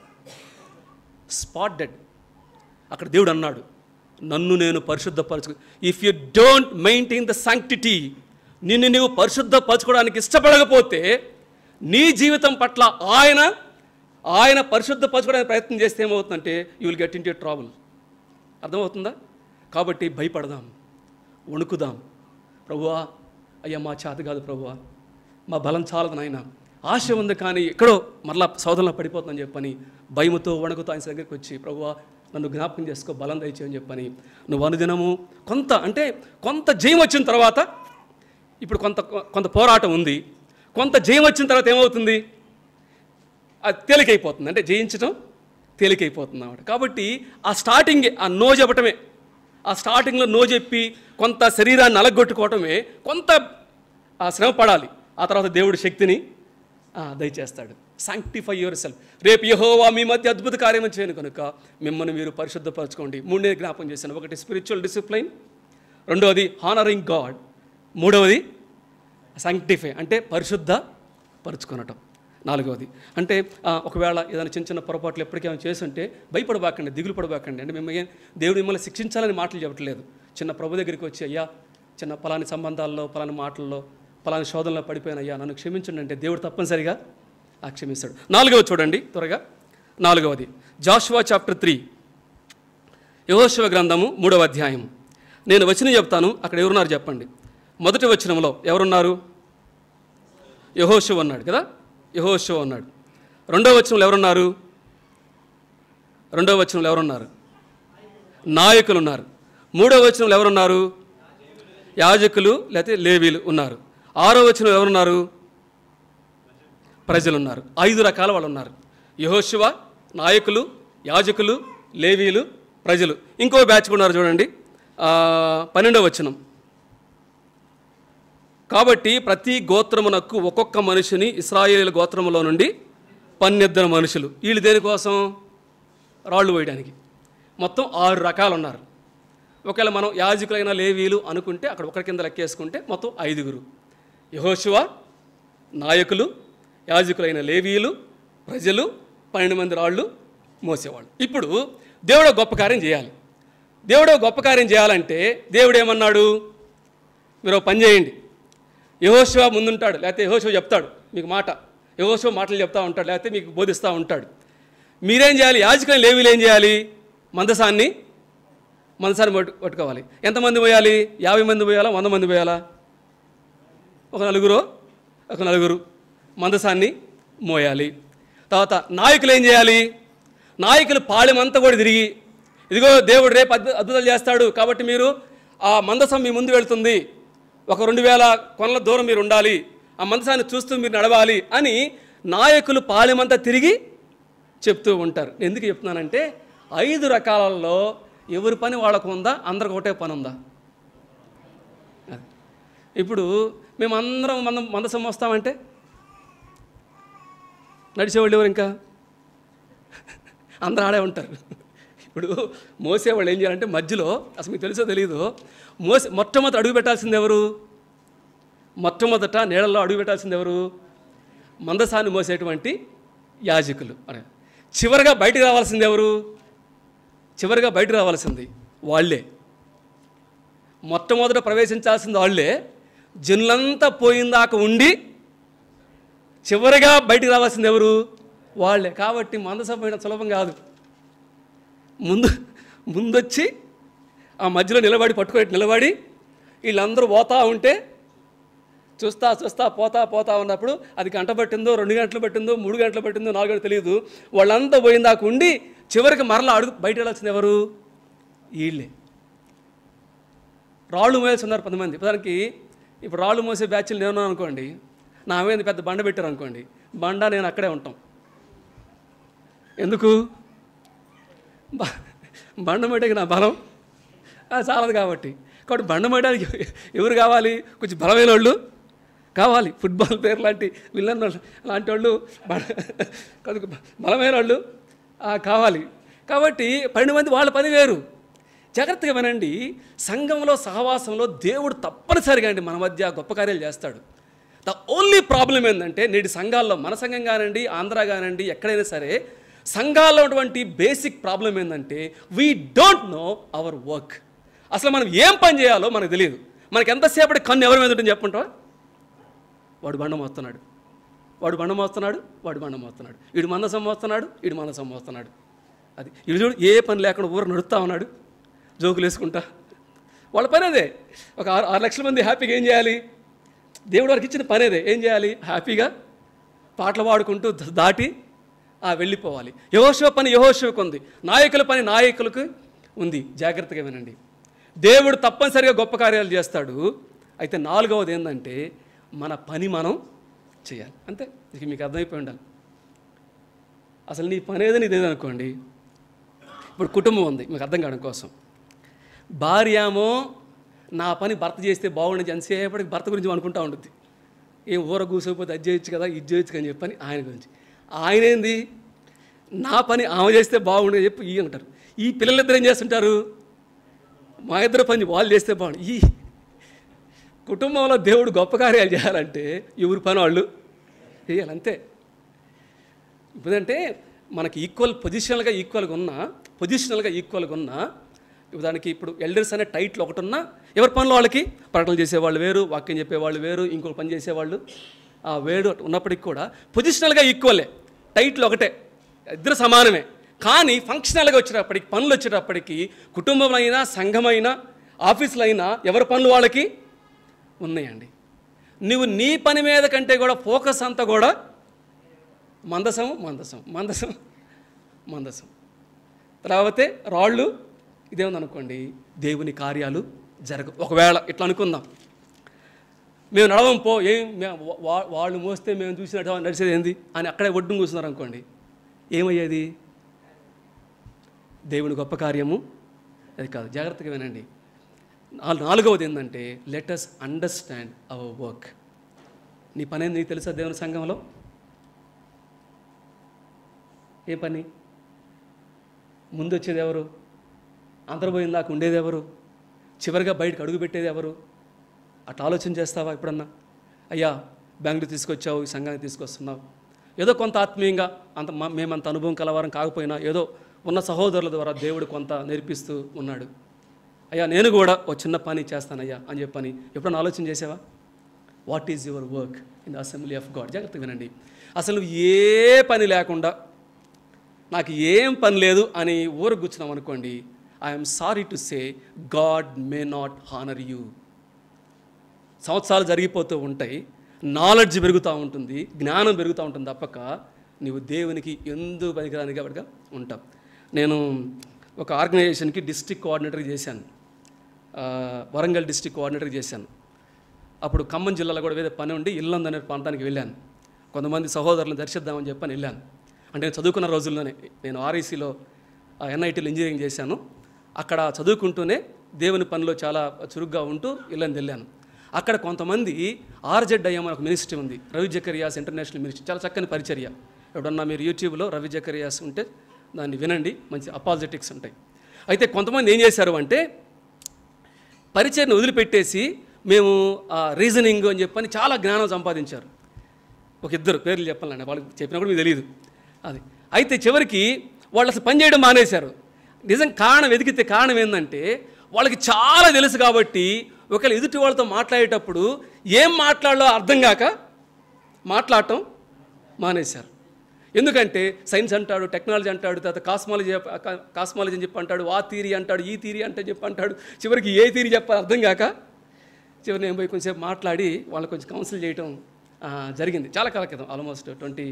Speaker 1: స్పాట్ డెడ్ అక్కడ దేవుడు అన్నాడు నన్ను నేను పరిశుద్ధపరచు if you don't maintain the sanctity నిన్ను నువ్వు పరిశుద్ధపరచుకోవడానికి ఇష్టపడకపోతే నీ జీవితం పట్ల ఆయన ఆయన పరిశుద్ధపరచుకోవడానికి ప్రయత్నం చేస్తే ఏమవుతుందంటే you will get into trouble అర్థమవుతుందా కాబట్టి భయపడదాం వణుకుదాం ప్రభువా అయ్యా మా చేత కాదు ప్రభువా మా బలం చాలదు నాయన ఆశ ఉంది కానీ ఎక్కడో మరలా సోదరులో పడిపోతుందని చెప్పని భయముతో వణుకుతో ఆయన దగ్గరికి వచ్చి ప్రభువా నన్ను జ్ఞాపకం చేసుకో బలం దయచేయని చెప్పని నువ్వు అనుదినము కొంత అంటే కొంత జయం వచ్చిన తర్వాత ఇప్పుడు కొంత కొంత పోరాటం ఉంది కొంత జయం వచ్చిన తర్వాత ఏమవుతుంది అది తేలికైపోతుంది అంటే జయించడం తేలికైపోతుంది అన్నమాట కాబట్టి ఆ స్టార్టింగ్ ఆ నో చెప్పటమే ఆ స్టార్టింగ్లో నో చెప్పి కొంత శరీరాన్ని అలగొట్టుకోవటమే కొంత ఆ శ్రమ పడాలి ఆ తర్వాత దేవుడి శక్తిని ఆ, దయచేస్తాడు సాంక్టిఫై యువర్ సెల్ఫ్ రేపు యహోవా మీ మధ్య అద్భుత కార్యం చేయను కనుక మిమ్మల్ని మీరు పరిశుద్ధపరచుకోండి మూడే జ్ఞాపం చేశాను ఒకటి స్పిరిచువల్ డిసిప్లైన్ రెండవది హానరింగ్ గాడ్ మూడవది సాంక్టిఫై అంటే పరిశుద్ధ పరుచుకొనటం నాలుగవది అంటే ఆ, ఒకవేళ ఏదైనా చిన్న చిన్న పొరపాట్లు ఎప్పటికేమైనా చేస్తుంటే భయపడబాకండి దిగులు పడబాకండి అంటే మిమ్మల్ని దేవుడు మిమ్మల్ని శిక్షించాలని మాటలు చెప్పట్లేదు చిన్న ప్రభు దగ్గరికి వచ్చి అయ్యా చిన్న పలాని సంబంధాల్లో పలాని మాటల్లో పలాని శోధనలో పడిపోయిన అయ్యా నన్ను క్షమించండి అంటే దేవుడు తప్పనిసరిగా ఆ క్షమిస్తాడు నాలుగవ చూడండి త్వరగా నాలుగవది జాషువా చాప్టర్ త్రీ యహోశివ గ్రంథము మూడవ అధ్యాయం నేను వచ్చిన చెప్తాను అక్కడ ఎవరున్నారు చెప్పండి మొదటి వచనంలో ఎవరున్నారు యహోశివ ఉన్నాడు కదా యహోశివ ఉన్నాడు రెండవ వచనంలో ఎవరున్నారు రెండవ వచనంలో ఎవరున్నారు నాయకులు ఉన్నారు మూడవ వచనంలో ఎవరున్నారు యాజకులు లేకపోతే లేవీలు ఉన్నారు ఆరో వచనంలో ఎవరున్నారు ప్రజలు ఉన్నారు ఐదు రకాల వాళ్ళు ఉన్నారు యహోశివ నాయకులు యాజకులు లేవీలు ప్రజలు ఇంకో బ్యాచ్ కూడా ఉన్నారు చూడండి ఆ, పన్నెండవ వచనం కాబట్టి ప్రతి గోత్రమునకు ఒక్కొక్క మనిషిని ఇస్రాయేల్ గోత్రములో నుండి పన్నెద్దరు మనుషులు వీళ్ళు దేనికోసం రాళ్ళు వేయడానికి మొత్తం ఆరు రకాలు ఉన్నారు ఒకవేళ మనం యాజకులైన లేవీలు అనుకుంటే అక్కడ ఒకరి కింద లెక్కేసుకుంటే మొత్తం ఐదుగురు యహోశివ నాయకులు యాజకులైన లేవీలు ప్రజలు పన్నెండు మంది రాళ్ళు మోసేవాళ్ళు ఇప్పుడు దేవుడు ఒక గొప్ప కార్యం చేయాలి దేవుడు ఒక గొప్ప కార్యం చేయాలంటే దేవుడు ఏమన్నాడు మీరు ఒక పని చేయండి యహోశివ ముందుంటాడు లేకపోతే యహోశివ చెప్తాడు మీకు మాట యహోశివ మాటలు చెప్తా ఉంటాడు లేకపోతే మీకు బోధిస్తూ ఉంటాడు మీరేం చేయాలి యాజకులైన లేవీలు ఏం చేయాలి మందసాన్ని మందసాన్ని పట్టు పట్టుకోవాలి ఎంతమంది పోయాలి యాభై మంది పోయాలా వంద మంది పోయాలా ఒక నలుగురు ఒక నలుగురు మందసాన్ని మోయాలి తర్వాత నాయకులు ఏం చేయాలి నాయకులు పాళెమంతా కూడా తిరిగి ఇదిగో దేవుడు రేపు అద్భు అద్భుతాలు చేస్తాడు కాబట్టి మీరు ఆ మందసం మీ ముందు వెళ్తుంది ఒక రెండు వేల కొనల దూరం మీరు ఉండాలి ఆ మందసాన్ని చూస్తూ మీరు నడవాలి అని నాయకులు పాళెమంతా తిరిగి చెప్తూ ఉంటారు ఎందుకు చెప్తున్నానంటే ఐదు రకాలలో ఎవరి పని వాళ్ళకు ఉందా అందరికి ఒకటే పని ఉందా ఇప్పుడు మేము అందరం మంద మందసం వస్తామంటే నడిచేవాళ్ళు ఎవరు ఇంకా అందరూ ఆడే ఉంటారు ఇప్పుడు మోసేవాళ్ళు ఏం చేయాలంటే మధ్యలో అసలు మీకు తెలుసో తెలియదు మోసే మొట్టమొదట అడుగు పెట్టాల్సింది ఎవరు మొట్టమొదట నీళ్ళల్లో అడుగు పెట్టాల్సింది ఎవరు మందసాన్ని మోసేటువంటి యాజకులు అనే చివరిగా బయటికి రావాల్సింది ఎవరు చివరిగా బయటకు రావాల్సింది వాళ్ళే మొట్టమొదట ప్రవేశించాల్సింది వాళ్ళే జనులంతా పోయిందాక ఉండి చివరిగా బయటికి రావాల్సింది ఎవరు వాళ్ళే కాబట్టి మందసమైన సులభం కాదు ముందు ముందొచ్చి ఆ మధ్యలో నిలబడి పట్టుకొని నిలబడి వీళ్ళందరూ పోతా ఉంటే చూస్తా చూస్తా పోతా పోతా ఉన్నప్పుడు అది గంట పట్టిందో రెండు గంటలు పట్టిందో మూడు గంటలు పట్టిందో నాలుగు గంటలు తెలియదు వాళ్ళంతా పోయిందాక ఉండి చివరికి మరలా అడుగు బయట వెళ్ళాల్సింది ఎవరు వీళ్ళే రాళ్ళు మోయాల్సి ఉన్నారు కొంతమంది దానికి ఇప్పుడు రాళ్ళు మోసే బ్యాచ్లు నేను అనుకోండి నా మీద పెద్ద బండ పెట్టారు అనుకోండి బండ నేను అక్కడే ఉంటాం ఎందుకు బ- బండ మోయడానికి నా బలం ఆ, చాలదు కాబట్టి కాబట్టి బండ మోయడానికి ఎవరు కావాలి కొంచెం బలమైన వాళ్ళు కావాలి ఫుట్బాల్ పేరు లాంటి విల్లన్ వాళ్ళు లాంటి వాళ్ళు బ- కొద్దిగా బలమైన వాళ్ళు ఆ, కావాలి కాబట్టి పన్నెండు మంది వాళ్ళ పని వేరు జాగ్రత్తగా వినండి సంఘంలో సహవాసంలో దేవుడు తప్పనిసరిగా అండి మన మధ్య గొప్ప కార్యాలు చేస్తాడు ద ఓన్లీ ప్రాబ్లం ఏంటంటే నేటి సంఘాల్లో మన సంఘం కానివ్వండి ఆంధ్ర కానివ్వండి ఎక్కడైనా సరే సంఘాల్లో ఉన్నటువంటి బేసిక్ ప్రాబ్లం ఏంటంటే we don't know our work అసలు మనం ఏం పని చేయాలో మనకు తెలియదు మనకి ఎంతసేపటి కన్ను ఎవరి మీద ఉంటుంది చెప్పుంటావా వాడు బండ మోస్తున్నాడు వాడు బండ మోస్తున్నాడు వాడు బండ మోస్తున్నాడు వీడు మందసం మోస్తున్నాడు వీడు మందసం మోస్తున్నాడు అది వీడు చూడు ఏ పని లేకుండా ఊరు నడుస్తా ఉన్నాడు జోకులు వేసుకుంటా వాళ్ళ పని అదే ఒక ఆరు ఆరు లక్షల మంది హ్యాపీగా ఏం చేయాలి దేవుడు వారికి ఇచ్చిన పని అదే ఏం చేయాలి హ్యాపీగా పాటలు పాడుకుంటూ ద- దాటి ఆ వెళ్ళిపోవాలి యహోశివ పని యహోశివకు ఉంది నాయకుల పని నాయకులకు ఉంది జాగ్రత్తగా వినండి దేవుడు తప్పనిసరిగా గొప్ప కార్యాలు చేస్తాడు అయితే నాలుగవది ఏంటంటే మన పని మనం చేయాలి అంతే ఇక మీకు అర్థమైపోయి ఉండాలి అసలు నీ పని ఏదో నీదేదో అనుకోండి ఇప్పుడు కుటుంబం ఉంది మీకు అర్థం కావడం కోసం భార్య ఏమో నా పని భర్త చేస్తే బాగుండదు ఎంతసేపటికి భర్త గురించి అనుకుంటా ఉంటుంది ఏం ఊర కూసకపోతే అది చేయొచ్చు కదా ఇది చేయొచ్చు అని చెప్పని ఆయన గురించి ఆయన ఏంది నా పని ఆమె చేస్తే బాగుండదు చెప్పి ఈ అంటారు ఈ పిల్లలిద్దరు ఏం చేస్తుంటారు మా ఇద్దరు పని వాళ్ళు చేస్తే బాగుండు ఈ కుటుంబంలో దేవుడు గొప్ప కార్యాలు చేయాలంటే ఎవరి పని వాళ్ళు చేయాలి అంతే ఇప్పుడంటే మనకి ఈక్వల్ పొజిషనల్గా ఈక్వల్గా ఉన్న పొజిషనల్గా ఈక్వల్గా ఉన్న దానికి ఇప్పుడు ఎల్డర్స్ అనే టైటిల్ ఒకటి ఉన్నా ఎవరి పనులు వాళ్ళకి ప్రకటనలు చేసేవాళ్ళు వేరు వాక్యం చెప్పేవాళ్ళు వేరు ఇంకొక పని చేసేవాళ్ళు ఆ వేరు ఉన్నప్పటికీ కూడా పొజిషనల్గా ఈక్వలే టైటిల్ ఒకటే ఇద్దరు సమానమే కానీ ఫంక్షనల్గా వచ్చేటప్పటికి పనులు వచ్చేటప్పటికి కుటుంబం అయినా సంఘమైనా ఆఫీసులు అయినా ఎవరి పనులు వాళ్ళకి ఉన్నాయండి నువ్వు నీ పని మీద కంటే కూడా ఫోకస్ అంతా కూడా మందసం మందసం మందసం మందసం తర్వాత రాళ్ళు ఇదేముంది అనుకోండి దేవుని కార్యాలు జరగ ఒకవేళ ఇట్లా అనుకుందాం మేము నడవం పో ఏం మే- వా- వాళ్ళు మోస్తే మేము చూసినట్టు నడిచేది ఏంది అని అక్కడే ఒడ్డును కూర్చున్నారు అనుకోండి ఏమయ్యేది దేవుని గొప్ప కార్యము అది కాదు జాగ్రత్తగా వినండి నాల్- నాలుగవది ఏంటంటే let us understand our work నీ పని ఏంది నీకు తెలుసా దేవుని సంఘంలో ఏ పని ముందు వచ్చేది ఎవరు అంతర్పోయిన దాకా ఉండేది ఎవరు చివరిగా బయటకు అడుగు పెట్టేది ఎవరు అట్లా ఆలోచన చేస్తావా ఎప్పుడన్నా అయ్యా బెంగళూరు తీసుకొచ్చావు ఈ సంఘానికి తీసుకొస్తున్నావు ఏదో కొంత ఆత్మీయంగా అంత మ- మేమంత అనుభవం కలవారం కాకపోయినా ఏదో ఉన్న సహోదరుల ద్వారా దేవుడు కొంత నేర్పిస్తూ ఉన్నాడు అయ్యా నేను కూడా ఒక చిన్న పని చేస్తానయ్యా అని చెప్పని ఎప్పుడన్నా ఆలోచన చేసావా what is your work in the assembly of God జాగ్రత్తగా వినండి అసలు నువ్వు ఏ పని లేకుండా నాకు ఏం పని లేదు అని ఊరు కూర్చున్నాం అనుకోండి I'm sorry to say God may not honour you సంవత్సరాలు జరిగిపోతూ ఉంటాయి నాలెడ్జ్ పెరుగుతూ ఉంటుంది జ్ఞానం పెరుగుతూ ఉంటుంది తప్పక నీవు దేవునికి ఎందుకు పనికిరాని కాబట్టిగా ఉంటావు నేను ఒక ఆర్గనైజేషన్కి డిస్ట్రిక్ట్ కోఆర్డినేటర్ చేశాను ఆ, వరంగల్ డిస్ట్రిక్ట్ కోఆర్డినేటర్ చేశాను అప్పుడు ఖమ్మం జిల్లాలో కూడా వేరే పని ఉండి ఇల్లందు అనే ప్రాంతానికి వెళ్ళాను కొంతమంది సహోదరులను దర్శిద్దామని చెప్పని వెళ్ళాను అంటే నేను చదువుకున్న రోజుల్లోనే నేను ఆర్ఈసీలో ఎన్ఐటీలో ఇంజనీరింగ్ చేశాను అక్కడ చదువుకుంటూనే దేవుని పనిలో చాలా చురుగ్గా ఉంటూ ఇల్లని వెళ్ళాను అక్కడ కొంతమంది ఆర్జెడ్ఐఎం అనే ఒక మినిస్ట్రీ ఉంది రవి జకరియాస్ ఇంటర్నేషనల్ మినిస్ట్రీ చాలా చక్కని పరిచర్య ఎప్పుడన్నా మీరు యూట్యూబ్లో రవి జకరియాస్ ఉంటే దాన్ని వినండి మంచి అపాలజెటిక్స్ ఉంటాయి అయితే కొంతమంది ఏం చేశారు అంటే పరిచయను వదిలిపెట్టేసి మేము రీజనింగ్ అని చెప్పని చాలా జ్ఞానం సంపాదించారు ఒక ఇద్దరు పేర్లు చెప్పాలండి వాళ్ళకి చెప్పినప్పుడు మీకు తెలియదు అది అయితే చివరికి వాళ్ళు అసలు పని చేయడం మానేశారు నిజం కారణం వెతికితే కారణం ఏంటంటే వాళ్ళకి చాలా తెలుసు కాబట్టి ఒకవేళ ఎదుటి వాళ్ళతో మాట్లాడేటప్పుడు ఏం మాట్లాడాలో అర్థం కాక మాట్లాడటం మానేశారు ఎందుకంటే సైన్స్ అంటాడు టెక్నాలజీ అంటాడు తర్వాత కాస్మాలజీ కాస్మాలజీ అని చెప్పి అంటాడు ఆ థీరీ అంటాడు ఈ థీరీ అంటే చెప్పి అంటాడు చివరికి ఏ థీరీ చెప్పాలి అర్థం కాక చివరి నేను పోయి కొంచెంసేపు మాట్లాడి వాళ్ళకి కొంచెం కౌన్సిల్ చేయటం ఆ, జరిగింది చాలా కాల క్రితం ఆల్మోస్ట్ ట్వంటీ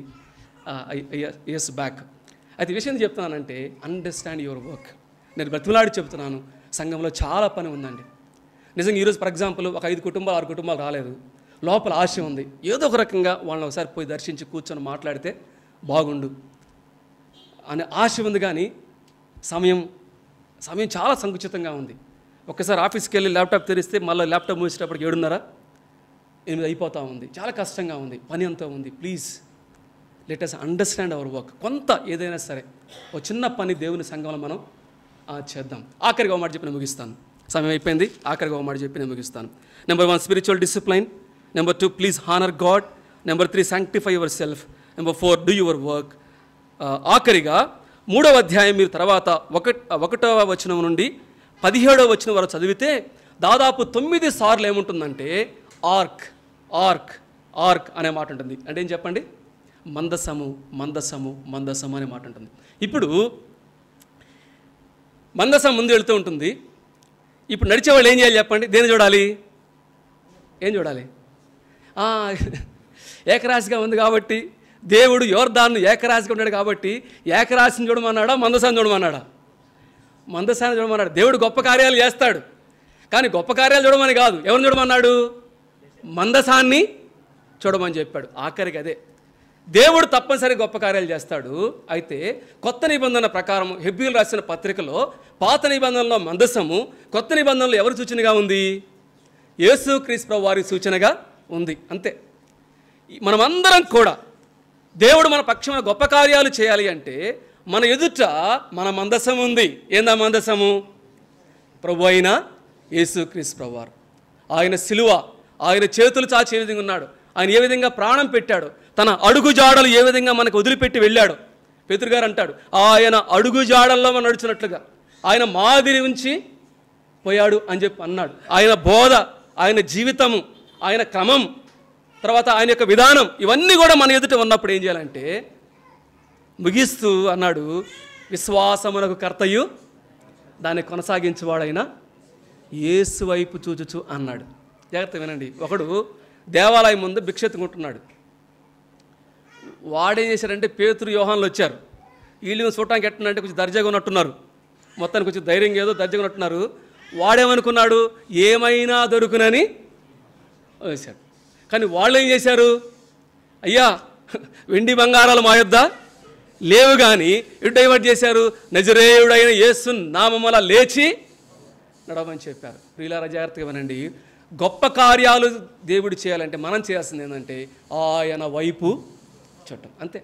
Speaker 1: ఇయర్స్ బ్యాక్ అయితే ఈ విషయం ఎందుకు చెప్తున్నానంటే అండర్స్టాండ్ యువర్ వర్క్ నేను బ్రతిమలాడి చెప్తున్నాను సంఘంలో చాలా పని ఉందండి నిజంగా ఈరోజు ఫర్ ఎగ్జాంపుల్ ఒక ఐదు కుటుంబాలు ఆరు కుటుంబాలు రాలేదు లోపల ఆశ ఉంది ఏదో ఒక రకంగా వాళ్ళని ఒకసారి పోయి దర్శించి కూర్చొని మాట్లాడితే బాగుండు అనే ఆశ ఉంది కానీ సమయం సమయం చాలా సంకుచితంగా ఉంది ఒక్కసారి ఆఫీస్కి వెళ్ళి ల్యాప్టాప్ తెరిస్తే మళ్ళీ ల్యాప్టాప్ మూసేటప్పటికి ఏడున్నర ఎనిమిది అయిపోతూ ఉంది చాలా కష్టంగా ఉంది పని అంతా ఉంది please let us understand our work కొంత ఏదైనా సరే ఒక చిన్న పని దేవుని సంఘంలో మనం ఆ, చేద్దాం ఆఖరిగా ఒక మాట చెప్పి నేను ముగిస్తాను సమయం అయిపోయింది ఆఖరిగా ఒక మాట చెప్పి నేను ముగిస్తాను number one spiritual discipline number two please honour God number three sanctify yourself number four do your work ఆఖరిగా మూడవ అధ్యాయం మీరు తర్వాత ఒక ఒకటవ వచనం నుండి పదిహేడవ వచనం వరకు చదివితే దాదాపు తొమ్మిది సార్లు ఏముంటుందంటే ఆర్క్ ఆర్క్ ఆర్క్ అనే మాట ఉంటుంది అంటే ఏం చెప్పండి మందసము మందసము మందసము అనే మాట ఉంటుంది ఇప్పుడు మందసం ముందు వెళ్తూ ఉంటుంది ఇప్పుడు నడిచే వాళ్ళు ఏం చేయాలి చెప్పండి దేని చూడాలి ఏం చూడాలి ఆ, ఏకరాశిగా ఉంది కాబట్టి దేవుడు యోర్దాన్ని ఏకరాశిగా ఉన్నాడు కాబట్టి ఏకరాశిని చూడమన్నాడా మందసాన్ని చూడమన్నాడా మందసాన్ని చూడమన్నాడు దేవుడు గొప్ప కార్యాలు చేస్తాడు కానీ గొప్ప కార్యాలు చూడమని కాదు ఎవరిని చూడమన్నాడు మందసాన్ని చూడమని చెప్పాడు ఆఖరికి అదే దేవుడు తప్పనిసరి గొప్ప కార్యాలు చేస్తాడు అయితే కొత్త నిబంధన ప్రకారం హెబ్బీలు రాసిన పత్రికలో పాత నిబంధనలో మందసము కొత్త నిబంధనలో ఎవరి సూచనగా ఉంది యేసు క్రీస్తు వారి సూచనగా ఉంది అంతే ఈ- మనమందరం కూడా దేవుడు మన పక్షమైన గొప్ప కార్యాలు చేయాలి అంటే మన ఎదుట మన మందసం ఉంది ఏందా మందసము ప్రభు అయిన యేసుక్రీస్తు ప్రభువారు ఆయన సిలువ ఆయన చేతులు చాచి ఏ విధంగా ఉన్నాడు ఆయన ఏ విధంగా ప్రాణం పెట్టాడు తన అడుగు జాడలు ఏ విధంగా మనకు వదిలిపెట్టి వెళ్ళాడు పేతురు గారు అంటాడు ఆయన అడుగు జాడల్లో మనం నడుచున్నట్లుగా ఆయన మాదిరి ఉంచి పోయాడు అని చెప్పి అన్నాడు ఆయన బోధ ఆయన జీవితము ఆయన క్రమం తర్వాత ఆయన యొక్క విధానం ఇవన్నీ కూడా మన ఎదుట ఉన్నప్పుడు ఏం చేయాలంటే ముగిస్తూ అన్నాడు విశ్వాసమునకు కర్తయు దాన్ని కొనసాగించేవాడైనా యేసు వైపు చూచుచు అన్నాడు జాగ్రత్త వినండి ఒకడు దేవాలయం ముందు భిక్షెత్తుకుంటున్నాడు వాడేం చేశారంటే పేతురు యోహాన్లు వచ్చారు వీళ్ళు చూడటానికి ఎట్టుందంటే కొంచెం దర్జాగా ఉన్నట్టున్నారు మొత్తానికి కొంచెం ధైర్యంగా ఏదో దర్జాగా ఉన్నట్టున్నారు వాడేమనుకున్నాడు ఏమైనా దొరుకునని వేశాడు కానీ వాళ్ళు ఏం చేశారు అయ్యా వెండి బంగారాలు మా యొద్ద లేవు కానీ ఇటు డైవర్ట్ చేశారు నజరేయుడైన యేసు నామముల లేచి నడవమని చెప్పారు ప్రియులారా జాగ్రత్తగా వినండి గొప్ప కార్యాలు దేవుడు చేయాలంటే మనం చేయాల్సింది ఏంటంటే ఆయన వైపు చుట్టం అంతే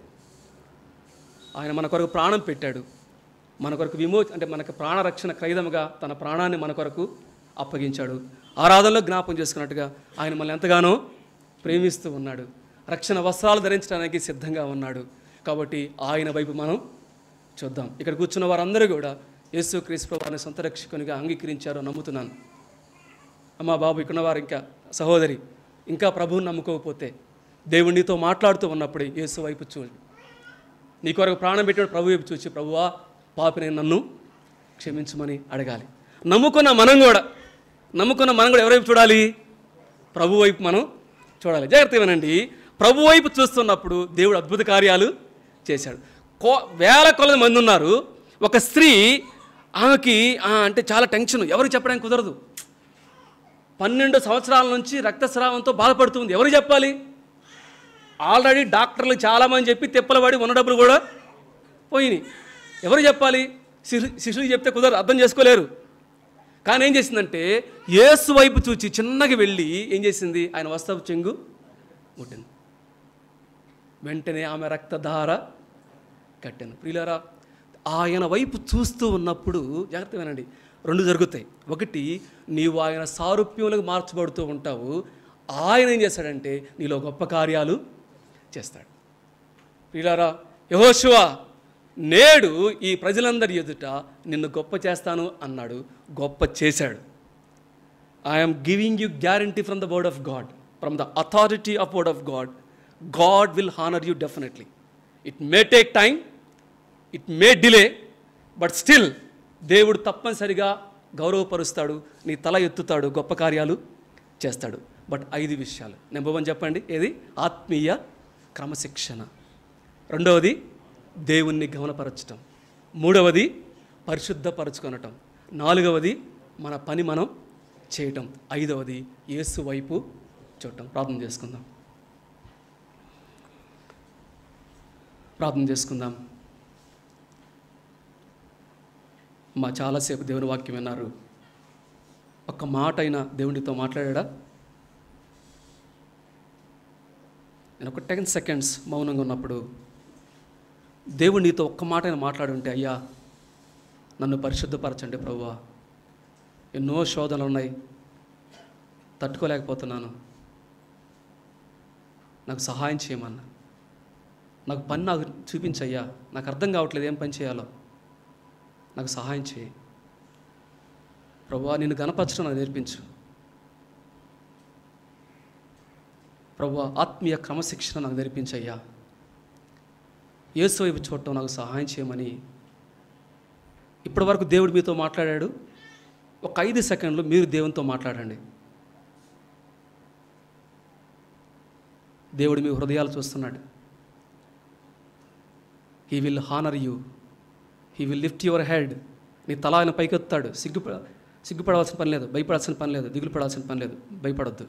Speaker 1: ఆయన మన కొరకు ప్రాణం పెట్టాడు మన కొరకు విమో అంటే మనకు ప్రాణరక్షణ ఖైదముగా తన ప్రాణాన్ని మన కొరకు అప్పగించాడు ఆరాధనలో జ్ఞాపం చేసుకున్నట్టుగా ఆయన మనల్ని ఎంతగానో ప్రేమిస్తూ ఉన్నాడు రక్షణ వస్త్రాలు ధరించడానికి సిద్ధంగా ఉన్నాడు కాబట్టి ఆయన వైపు మనం చూద్దాం ఇక్కడ కూర్చున్న వారందరూ కూడా యేసు క్రీస్తు వారిని సొంత రక్షకునిగా అంగీకరించారో నమ్ముతున్నాను అమ్మా బాబు ఇక్కడ వారు ఇంకా సహోదరి ఇంకా ప్రభువుని నమ్ముకోకపోతే దేవుడు నీతో మాట్లాడుతూ ఉన్నప్పుడే యేసు వైపు చూడు నీ కొరకు ప్రాణం పెట్టిన ప్రభు వైపు చూసి ప్రభువా పాపిని నన్ను క్షమించమని అడగాలి నమ్ముకున్న మనం కూడా నమ్ముకున్న మనం కూడా ఎవరి వైపు చూడాలి ప్రభు వైపు మనం చూడాలి జాగ్రత్త వినండి ప్రభు వైపు చూస్తున్నప్పుడు దేవుడు అద్భుత కార్యాలు చేశాడు కో వేల కొలది మంది ఉన్నారు ఒక స్త్రీ ఆమెకి ఆ, అంటే చాలా టెన్షన్ ఎవరికి చెప్పడానికి కుదరదు పన్నెండు సంవత్సరాల నుంచి రక్తస్రావంతో బాధపడుతుంది ఎవరు చెప్పాలి ఆల్రెడీ డాక్టర్లు చాలామంది చెప్పి తిప్పలబడి ఉన్న డబ్బులు కూడా పోయినాయి ఎవరు చెప్పాలి శిశు శిశువుకి చెప్తే కుదరదు అర్థం చేసుకోలేరు కానీ ఏం చేసిందంటే యేసు వైపు చూచి చిన్నగా వెళ్ళి ఏం చేసింది ఆయన వస్త్రపు చెంగు ముట్టింది వెంటనే ఆమె రక్తధార కట్టాను ప్రియులారా ఆయన వైపు చూస్తూ ఉన్నప్పుడు జాగ్రత్త వినండి రెండు జరుగుతాయి ఒకటి నీవు ఆయన సారూప్యములకు మార్చబడుతూ ఉంటావు ఆయన ఏం చేస్తాడంటే నీలో గొప్ప కార్యాలు చేస్తాడు ప్రియులారా యహోశివ నేడు ఈ ప్రజలందరి ఎదుట నిన్ను గొప్ప చేస్తాను అన్నాడు గొప్ప చేశాడు I'm giving you guarantee from the word of God from the authority of word of God God will honour you definitely it may take time it may delay but still దేవుడు తప్పనిసరిగా గౌరవపరుస్తాడు నీ తల ఎత్తుతాడు గొప్ప కార్యాలు చేస్తాడు బట్ ఐదు విషయాలు number one చెప్పండి ఏది ఆత్మీయ క్రమశిక్షణ రెండవది దేవుణ్ణి గమనపరచటం మూడవది పరిశుద్ధపరచుకొనటం నాలుగవది మన పని మనం చేయటం ఐదవది యేసు వైపు చూడటం ప్రార్థన చేసుకుందాం ప్రార్థన చేసుకుందాం మా చాలాసేపు దేవుని వాక్యం విన్నారు ఒక్క మాట అయినా దేవునితో మాట్లాడా నేను ఒక టెన్ సెకండ్స్ మౌనంగా ఉన్నప్పుడు దేవుడు నీతో ఒక్క మాట అయినా మాట్లాడుంటే అయ్యా నన్ను పరిశుద్ధపరచండి ప్రభువా ఎన్నో శోధనలు ఉన్నాయి తట్టుకోలేకపోతున్నాను నాకు సహాయం చేయమన్నా నాకు పని నాకు చూపించయ్యా నాకు అర్థం కావట్లేదు ఏం పని చేయాలో నాకు సహాయం చేయి ప్రభువా నిన్ను గణపరచడం నాకు నేర్పించు ప్రభువా ఆత్మీయ క్రమశిక్షణ నాకు నేర్పించయ్యా యేసు వైపు చూడటం నాకు సహాయం చేయమని ఇప్పటి వరకు దేవుడు మీతో మాట్లాడాడు ఒక ఐదు సెకండ్లు మీరు దేవునితో మాట్లాడండి దేవుడు మీ హృదయాలు చూస్తున్నాడు he will honour you he will lift your head నీ తల ఆయన పైకెత్తాడు సిగ్గుపడ సిగ్గుపడవలసిన పని లేదు భయపడాల్సిన పని లేదు దిగులు పడాల్సిన పని లేదు భయపడొద్దు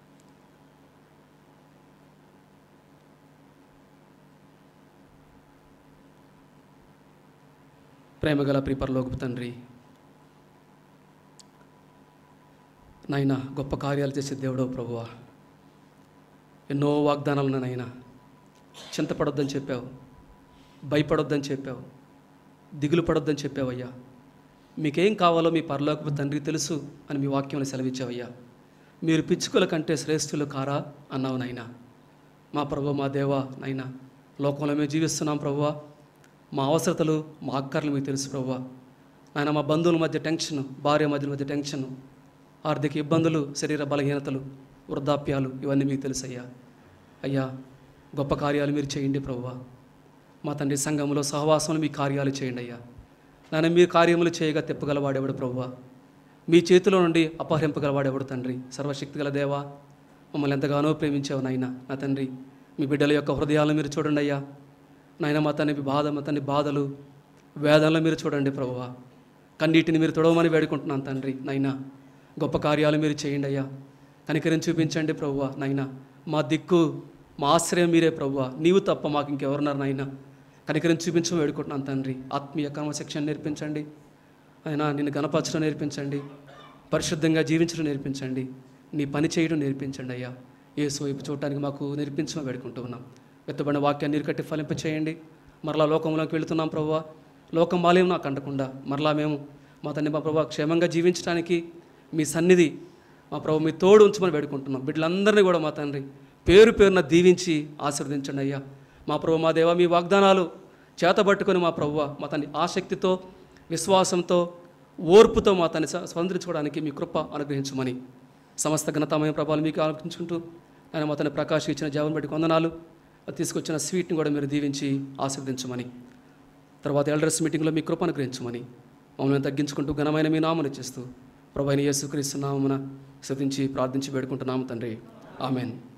Speaker 1: ప్రేమగల ప్రిపరలోకి తండ్రి నాయన గొప్ప కార్యాలు చేసే దేవుడో ప్రభువా ఎన్నో వాగ్దానాలు నాయన చింతపడొద్దని చెప్పావు భయపడొద్దని చెప్పావు దిగులు పడొద్దని చెప్పావయ్యా మీకేం కావాలో మీ పరలోకపు తండ్రి తెలుసు అని మీ వాక్యంలో సెలవిచ్చావయ్యా మీరు పిచ్చుకల కంటే శ్రేష్ఠులు కారా అన్నావు నాయనా మా ప్రభు మా దేవ నాయనా లోకంలో మేము జీవిస్తున్నాం ప్రభువా మా అవసరతలు మా అక్కర్లు మీకు తెలుసు ప్రభువా ఆయన మా బంధువుల మధ్య టెన్షన్ భార్య మధ్య మధ్య టెన్షన్ ఆర్థిక ఇబ్బందులు శరీర బలహీనతలు వృద్ధాప్యాలు ఇవన్నీ మీకు తెలుసయ్యా అయ్యా గొప్ప కార్యాలు మీరు చేయండి ప్రభువా మా తండ్రి సంఘంలో సహవాసంలో మీ కార్యాలు చేయండి అయ్యా నాయన మీ కార్యములు చేయగా తెప్పగలవాడేవాడు ప్రభువా మీ చేతిలో నుండి అపహరింపగలవాడేవాడు తండ్రి సర్వశక్తిగల దేవా మమ్మల్ని ఎంతగానో ప్రేమించావు నాయన నా తండ్రి మీ బిడ్డల యొక్క హృదయాలను మీరు చూడండి అయ్యా నాయన మా తండ్రి మీ బాధ మా తండ్రి బాధలు వేదనలు మీరు చూడండి ప్రభువా కన్నీటిని మీరు తొడవమని వేడుకుంటున్నాను తండ్రి నైనా గొప్ప కార్యాలు మీరు చేయండి అయ్యా కనికరం చూపించండి ప్రభువా నైనా మా దిక్కు మా ఆశ్రయం మీరే ప్రభువా నీవు తప్ప మాకు ఇంకెవరున్నారు నాయనా కనికరం చూపించడం వేడుకుంటున్నాను తండ్రి ఆత్మీయ క్రమశిక్షణ నేర్పించండి ఆయన నిన్ను గణపరచడం నేర్పించండి పరిశుద్ధంగా జీవించడం నేర్పించండి నీ పని చేయడం నేర్పించండి అయ్యా ఏసు వైపు చూడటానికి మాకు నేర్పించడం వేడుకుంటూ ఉన్నాం వెత్తబడిన వాక్యాన్ని నీరుకట్టి ఫలింప చేయండి మరలా లోకంలోకి వెళుతున్నాం ప్రభువా లోకం బాలేం నాకు అంటకుండా మరలా మేము మా తండ్రి మా ప్రభావ క్షేమంగా జీవించడానికి మీ సన్నిధి మా ప్రభు మీ తోడు ఉంచమని వేడుకుంటున్నాం బిడ్డలందరినీ కూడా మా తండ్రి పేరు పేరున దీవించి ఆశీర్వదించండి అయ్యా మా ప్రభు మా దేవ మీ వాగ్దానాలు చేతబట్టుకొని మా ప్రభువ మా తండ్రి ఆసక్తితో విశ్వాసంతో ఓర్పుతో మా తన్ని స్పందించుకోవడానికి మీ కృప అనుగ్రహించమని సమస్త ఘనతమైన ప్రభావాలు మీకు ఆలోచించుకుంటూ ఆయన మా తన ప్రకాశ్ ఇచ్చిన జవన్ బట్టి వందనాలు తీసుకొచ్చిన స్వీట్ని కూడా మీరు దీవించి ఆశీర్వదించమని తర్వాత ఎల్డర్స్ మీటింగ్లో మీ కృప అనుగ్రహించమని మమ్మల్ని తగ్గించుకుంటూ ఘనమైన మీ నామను చేస్తూ ప్రభు అయిన యేసుక్రీస్తు నామమున స్తుతించి ప్రార్థించి వేడుకుంటున్నాము తండ్రి ఆమెన్